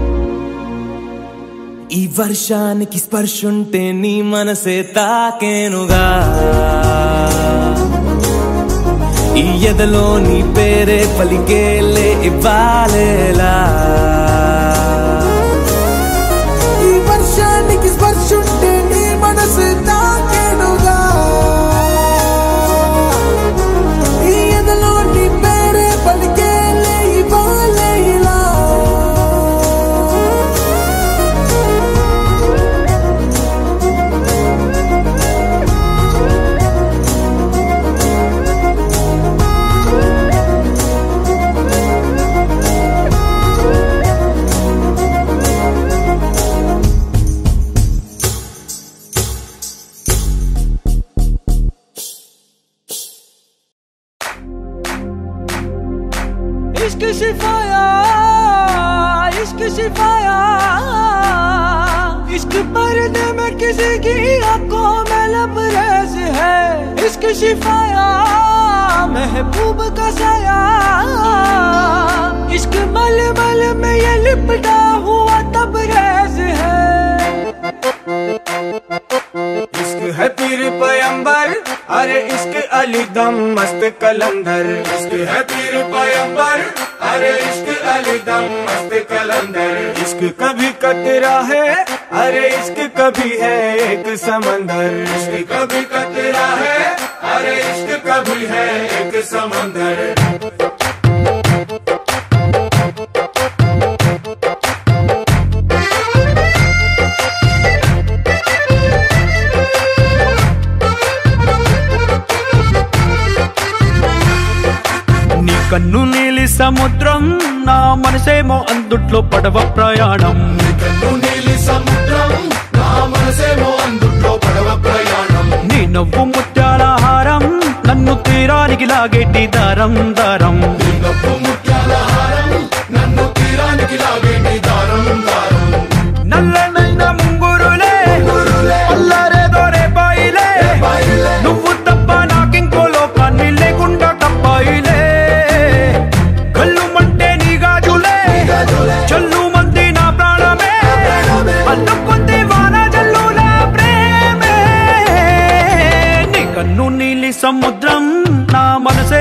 ఈ వర్షానికి స్పర్శుంటే నీ మనసే తాకేనుగా ఈ ఎదలో నీ పేరే పలికేలే ఇవ్వాలేలా ఈ వర్షానికి స్పర్శుంటే నీ మనసు తాకెనుగా ఈ ఎదలో నీ పేరే పలికేలే ఇవ్వాలే ఇలా इश्क शिफाया इश्क शिफाया इश्क पर्दे में किसी की आंखों में लबरेज है इश्क शिफाया महबूब का साया इश्क मल मल में ये लिपटा हुआ तबरेज है इश्क है पीर पैंबर अरे इश्क अली दम मस्त कलंदर इश्क है पीर पैंबर अरे इश्क अली दम मस्त कलंदर इश्क कभी कतरा है अरे इश्क कभी है एक समंदर इश्क कभी कतरा है अरे इश्क कभी है एक समंदर నీ కన్ను నీలి సముద్రం నా మనసేమో అందుట్లో పడవ ప్రయాణం నీలి సముద్రం నా మనసేమో అందుట్లో పడవ ప్రయాణం నీ నవ్వు ముత్యాల హారం నన్ను తీరానికి లాగేటి దారం దారం నవ్వు ముత్యాల హారం నన్ను తీరానికి లాగేటి దారం దారం నల్లనైన ముంగురులే అల్లరేదో రేపాయిలే నువ్వు తప్ప నాకింకో లోకాన్ని లేకుండా తప్పాయిలే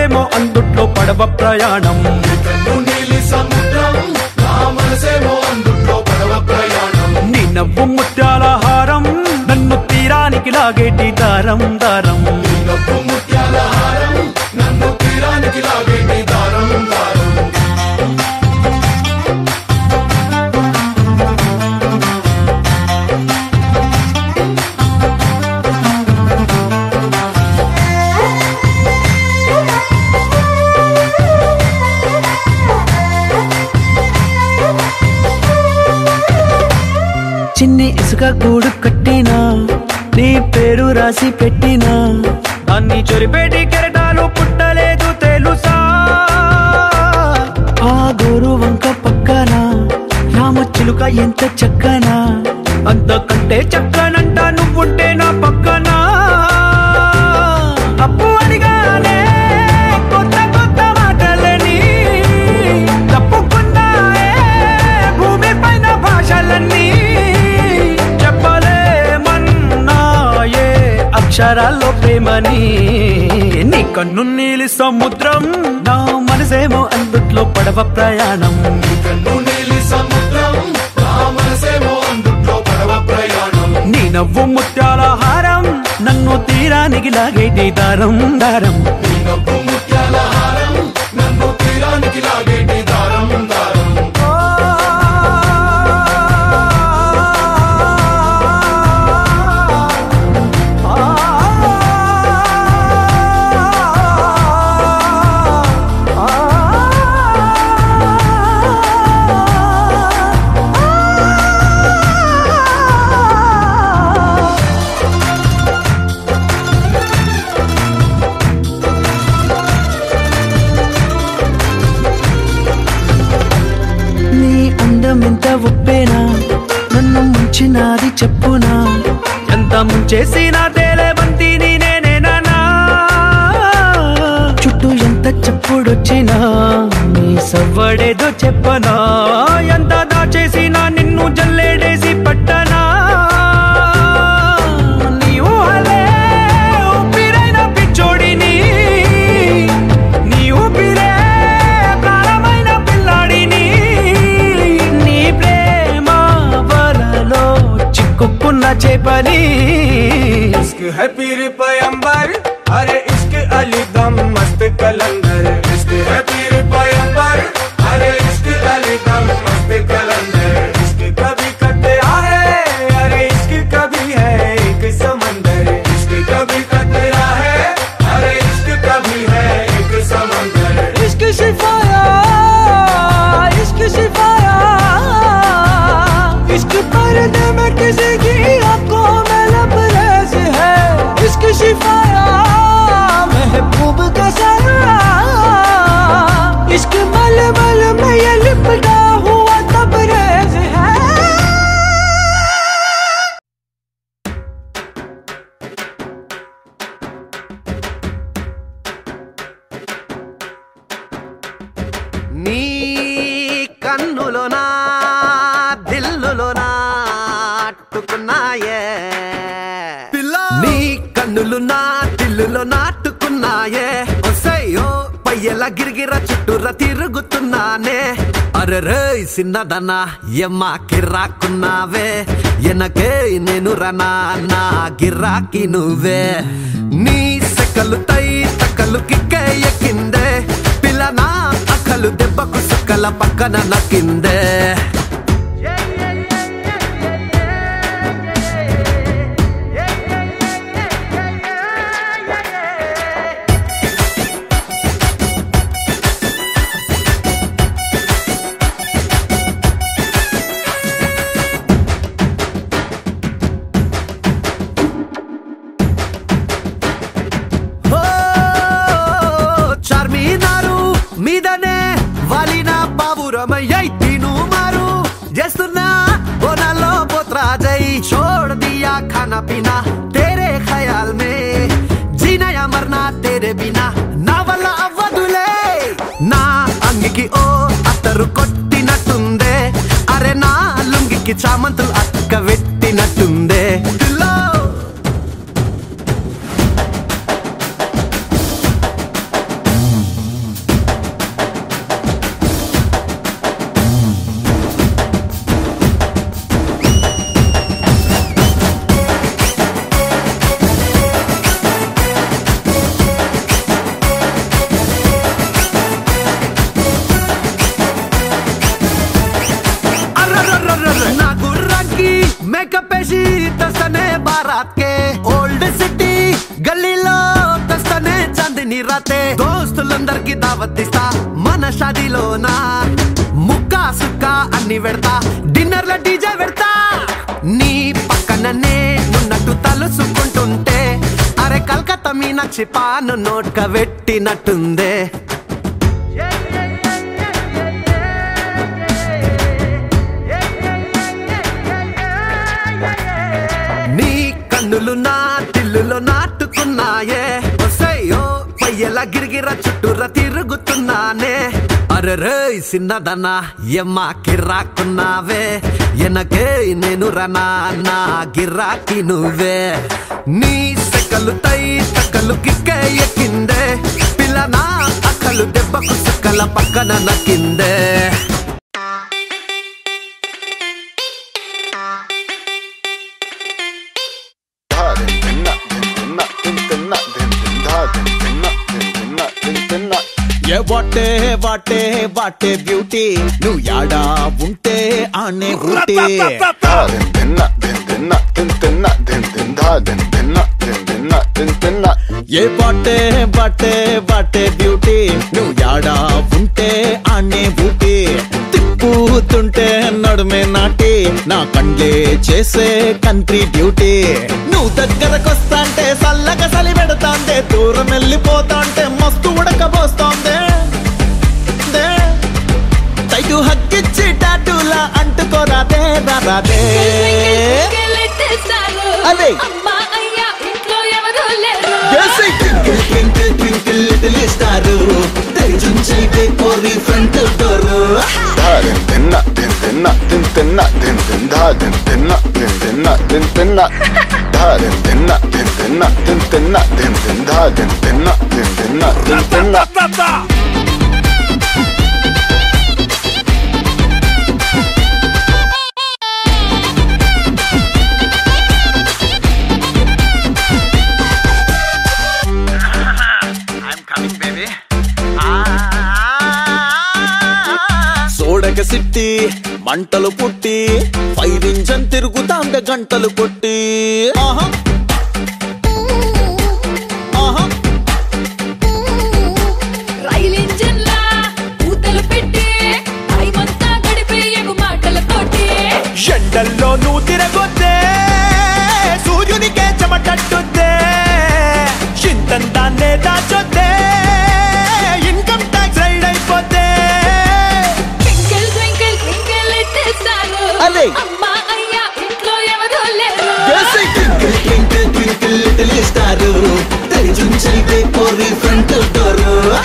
మనసేమో అందుట్లో పడవ ప్రయాణం నీలి సముద్రం నా మనసేమో అందుట్లో పడవ ప్రయాణం నీ నవ్వు ముత్యాల హారం నన్ను తీరానికి లాగేటి దారం దారం నవ్వు ముత్యాల హారం నన్ను తీరానికి లాగేటి దారం దారం చిన్ని ఇసుక గూడు కట్టినా నీ పేరు రాసి పెట్టినా దాన్ని చొరిపేటి కెరటాలు పుట్టలేదు తెలుసా ఆ గోరు వంక పక్కన రామచిలుక ఎంత చక్కనా అంతకంటే చక్కనంట నువ్వుంటే నా పక్కన అప్పు అడిగానే కొత్త కొత్త మాటలని తప్పుకున్నాయే భూమి పైన భాషలన్నీ చెప్పలేమన్నాయే అక్షరాల్లో ప్రేమని నీ కన్ను నీలి సముద్రం నా మనసేమో అందుట్లో పడవ ప్రయాణం కన్ను నీలి సముద్రం నా మనసేమో అందుట్లో పడవ ప్రయాణం నీ నవ్వు ముత్యాల హారం నన్ను తీరానికి లాగేటి దారం దారం నీ నవ్వు ముత్యాల హారం నన్ను తీరానికి లాగేటి దారం దారం నీ అందం ఎంత ఒప్పేనా నన్ను ముంచినాది చెప్పునా ఎంత ముంచేసినా తేలేవంతి నేనేనా చుట్టూ ఎంత చెప్పుడొచ్చినా నీ సవ్వడేదో చెప్పనా ఎంత దాచేసినా నిన్ను జల్లేడేసి పట్టనా నీ ఊహలే ఊపిరైన పిచ్చోడిని నీ ఊపిరే ప్రాణమైన పిల్లాడిని నీ ప్రేమ వలలో చిక్కుకున్న చేపని इश्क है पीर पैंबर अरे इश्क अली दम मस्त कलंदर इश्क है पीर पैंबर अरे इश्क अली दम मस्त कलंदर इश्क कभी कतरा है अरे इश्क कभी है एक समंदर इश्क कभी कतरा है अरे इश्क कभी है एक समंदर इश्क सिफाया इश्क सिफाया इश्क पर्दे में किसी की आंखों में लबरेज है इश्क सिफाया महबूब का सरा इश्क मल मल में ये लिपटा हुआ तबरेज है నీ కన్నులోనా దిల్లులోనా అట్టుకున్నాయే నీ కన్నులు నా దిల్లులో నాటుకున్నాయే ఒసయ్యో పయ్యల గిరిగిర చుట్టూర తిరుగుతున్నానే అరే రే సిన్నదనా ఎమ్మ కిర్రాకున్నావే ఎనకే నేను రనా నా గిరాకి నువ్వే నీ సెకలు తై తక్కలు కిక్కే ఎక్కిందే పిల్ల నా అక్కలు దెబ్బకు సుక్కల పక్కన నక్కిందే ఓ, చార్మినారు మీదనే వాలిన బాబురమయ్యై తిను మారు చేస్తున్నా బోనాల్లో పోత్రా జై छोड़ दिया खाना पीना तेरे ख्याल में जीना या मरना तेरे बिना నా వల్ల అవ్వదులే నా అంగికి ఓ అత్తరు కొట్టినట్టుందే అరే నా లుంగికి చామంతులు అక్క పెట్టినట్టుందే పిల్లో రాతే దోస్తులందరికి దావత్తిస్తా మన షాదీలోనా ముక్క సుక్క అన్ని పెడతా డిన్నర్ లో డీజే పెడతా నీ పక్కన నేనున్నట్టు తలుసుకుంటుంటే అరే కలకత్తా మీనాక్షి పాను నోట్క పెట్టినట్టుందే నీ కన్నులు నా తిల్లులో నాటుకున్నాయే ఒసయ్యో పయ్యల గిరిగిర చుట్టూర తిరుగుతున్నానే అరే సిన్నదనా ఎమ్మ కిర్రాకున్నావే ఎనకే నేను రనా నా గిరాకి నువ్వే నీ సెకలు తై తక్కలు కిక్కే ఎక్కిందే పిల్ల నా అక్కలు దెబ్బకు సక్కల పక్కన నక్కిందే ఏ వాటే వాటే వాటే బ్యూటీ నువ్వు యాడా ఉంటే ఆనే ఊటీ ఏ బాటే బాటే బాటే బ్యూటీ నువ్వు యాడా ఉంటే ఆనే ఊటీ తిప్పుతుంటే నడుమే నాటి నా కండ్లే చేసే కంట్రీ డ్యూటీ నువ్వు దగ్గరకొస్తాంటే సల్లగా సలి పెడతాంటే దూరం వెళ్ళిపోతాంటే మస్తు ఉడకబోస్తోందే దే. తైటు హక్కిచ్చి టాటూలా అంటుకోరాదే రాదే అదే అమ్మా అయ్యా ఇంట్లో ఎవరు లేరు twinkle twinkle twinkle little star తెరిచుంచైతే కోరి ఫ్రంట్ డోర్ సోడక సిట్టి మంటలు పుట్టి ఫైర్ ఇంజన్ తిరుగుతాంద గంటలు కొట్టి ఆహా ఆహా రైలు ఇంజిన్ లా పూతలు పెట్టి టైమంతా గడిపే ఎగు మాటలతోటి ఎండల్లో నువ్వు తిరగొద్దే సూర్యునికే చెమటట్టుద్దే ఇంతంతానే దాచొద్దే ఇన్కమ్ ట్యాక్స్ రైడ్ అయిపోతే twinkle twinkle twinkle little star అదే. అమ్మా అయ్యా ఇంట్లో ఎవరు లేరు twinkle twinkle twinkle little star తెరిచుంచైతే కోరి ఫ్రంట్ డోర్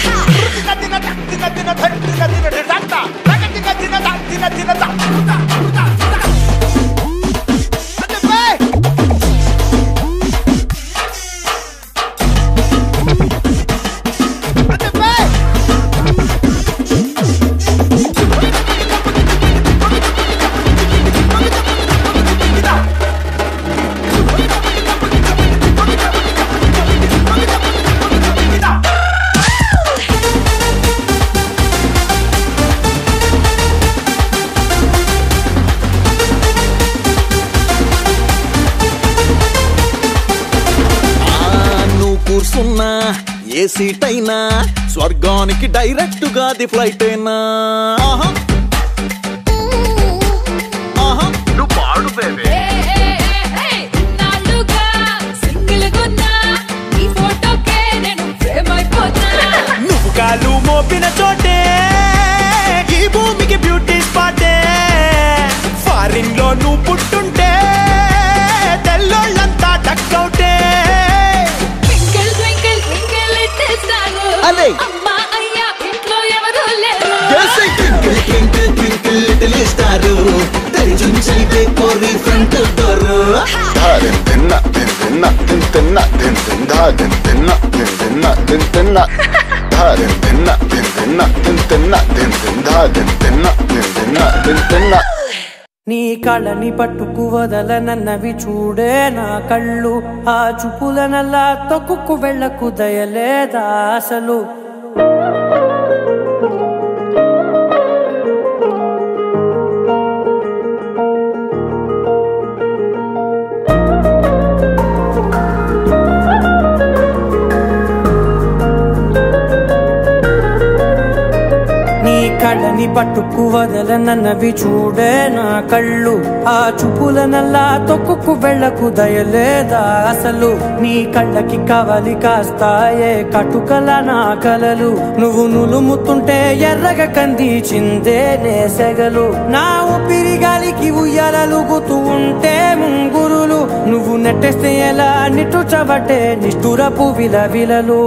ఆ, నువ్వు కూర్చున్నా ఏ సీట్ అయినా స్వర్గానికి డైరెక్ట్ గా ది ఫ్లైట్ అయినా ఆహా. ఆహా. నువ్వు పాడు బేబీ ఏ, ఏ, ఏ, ఏ, ఇన్నాళ్ళుగా సింగిల్ గున్నా ఈ ఫోటోకే నేను ఫ్రేమ్ అయిపోతా నువ్వు కాలు మోపిన చోటే ఈ భూమికి బ్యూటీ స్పాటే ఫారిన్ లో నువ్వు పుట్టుంటే తెల్లోళ్ళంతా డక్కౌటే twinkle twinkle twinkle little star అదే. అమ్మా అయ్యా ఇంట్లో ఎవరు లేరు twinkle twinkle twinkle little star తెరిచుంచైతే కోరి ఫ్రంట్ డోర్ నీ కళని పట్టుకు వదలనన్నవి చూడే నా కళ్ళు ఆ చూపులనల్లా తొక్కుకు వెళ్ళకు దయలేదా అసలు కళ్ళని పట్టుకు వదలనన్నవి చూడే నా కళ్ళు ఆ చూపులనల్లా తొక్కుకు వెళ్ళకు దయలేదా అసలు నీ కళ్ళకి కవలి కాస్తాయే కటుకల నా కలలు నువ్వు నులుముతుంటే ఎర్రగ కందిచిందే నేసెగలు నా ఊపిరి గాలికి ఉయ్యాలలుగుతూ ఉంటే ముంగురులు నువ్వు నెట్టేస్తే ఎలా నిట్టుచబట్టే నిష్ఠురపు విలవిలలు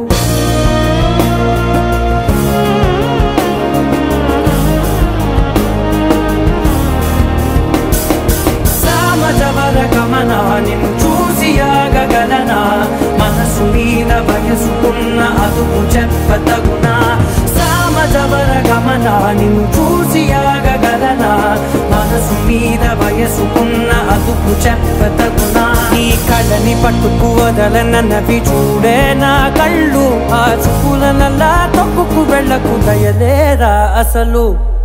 సామజవర గమన నిన్ను చూసి ఆగగలనా మనసు మీద వయసుకున్న అదుపు చెప్పతగునా సామజవర గమన నిన్ను చూసి ఆగగలనా మనసు మీద వయసుకున్న అదుపు చెప్పతగునా నీ కళ్ళని పట్టుకు వదలనన్నవి చూడే నా కళ్ళు ఆ చూపులనల్లా తొక్కుకు వెళ్ళకు దయలేరా అసలు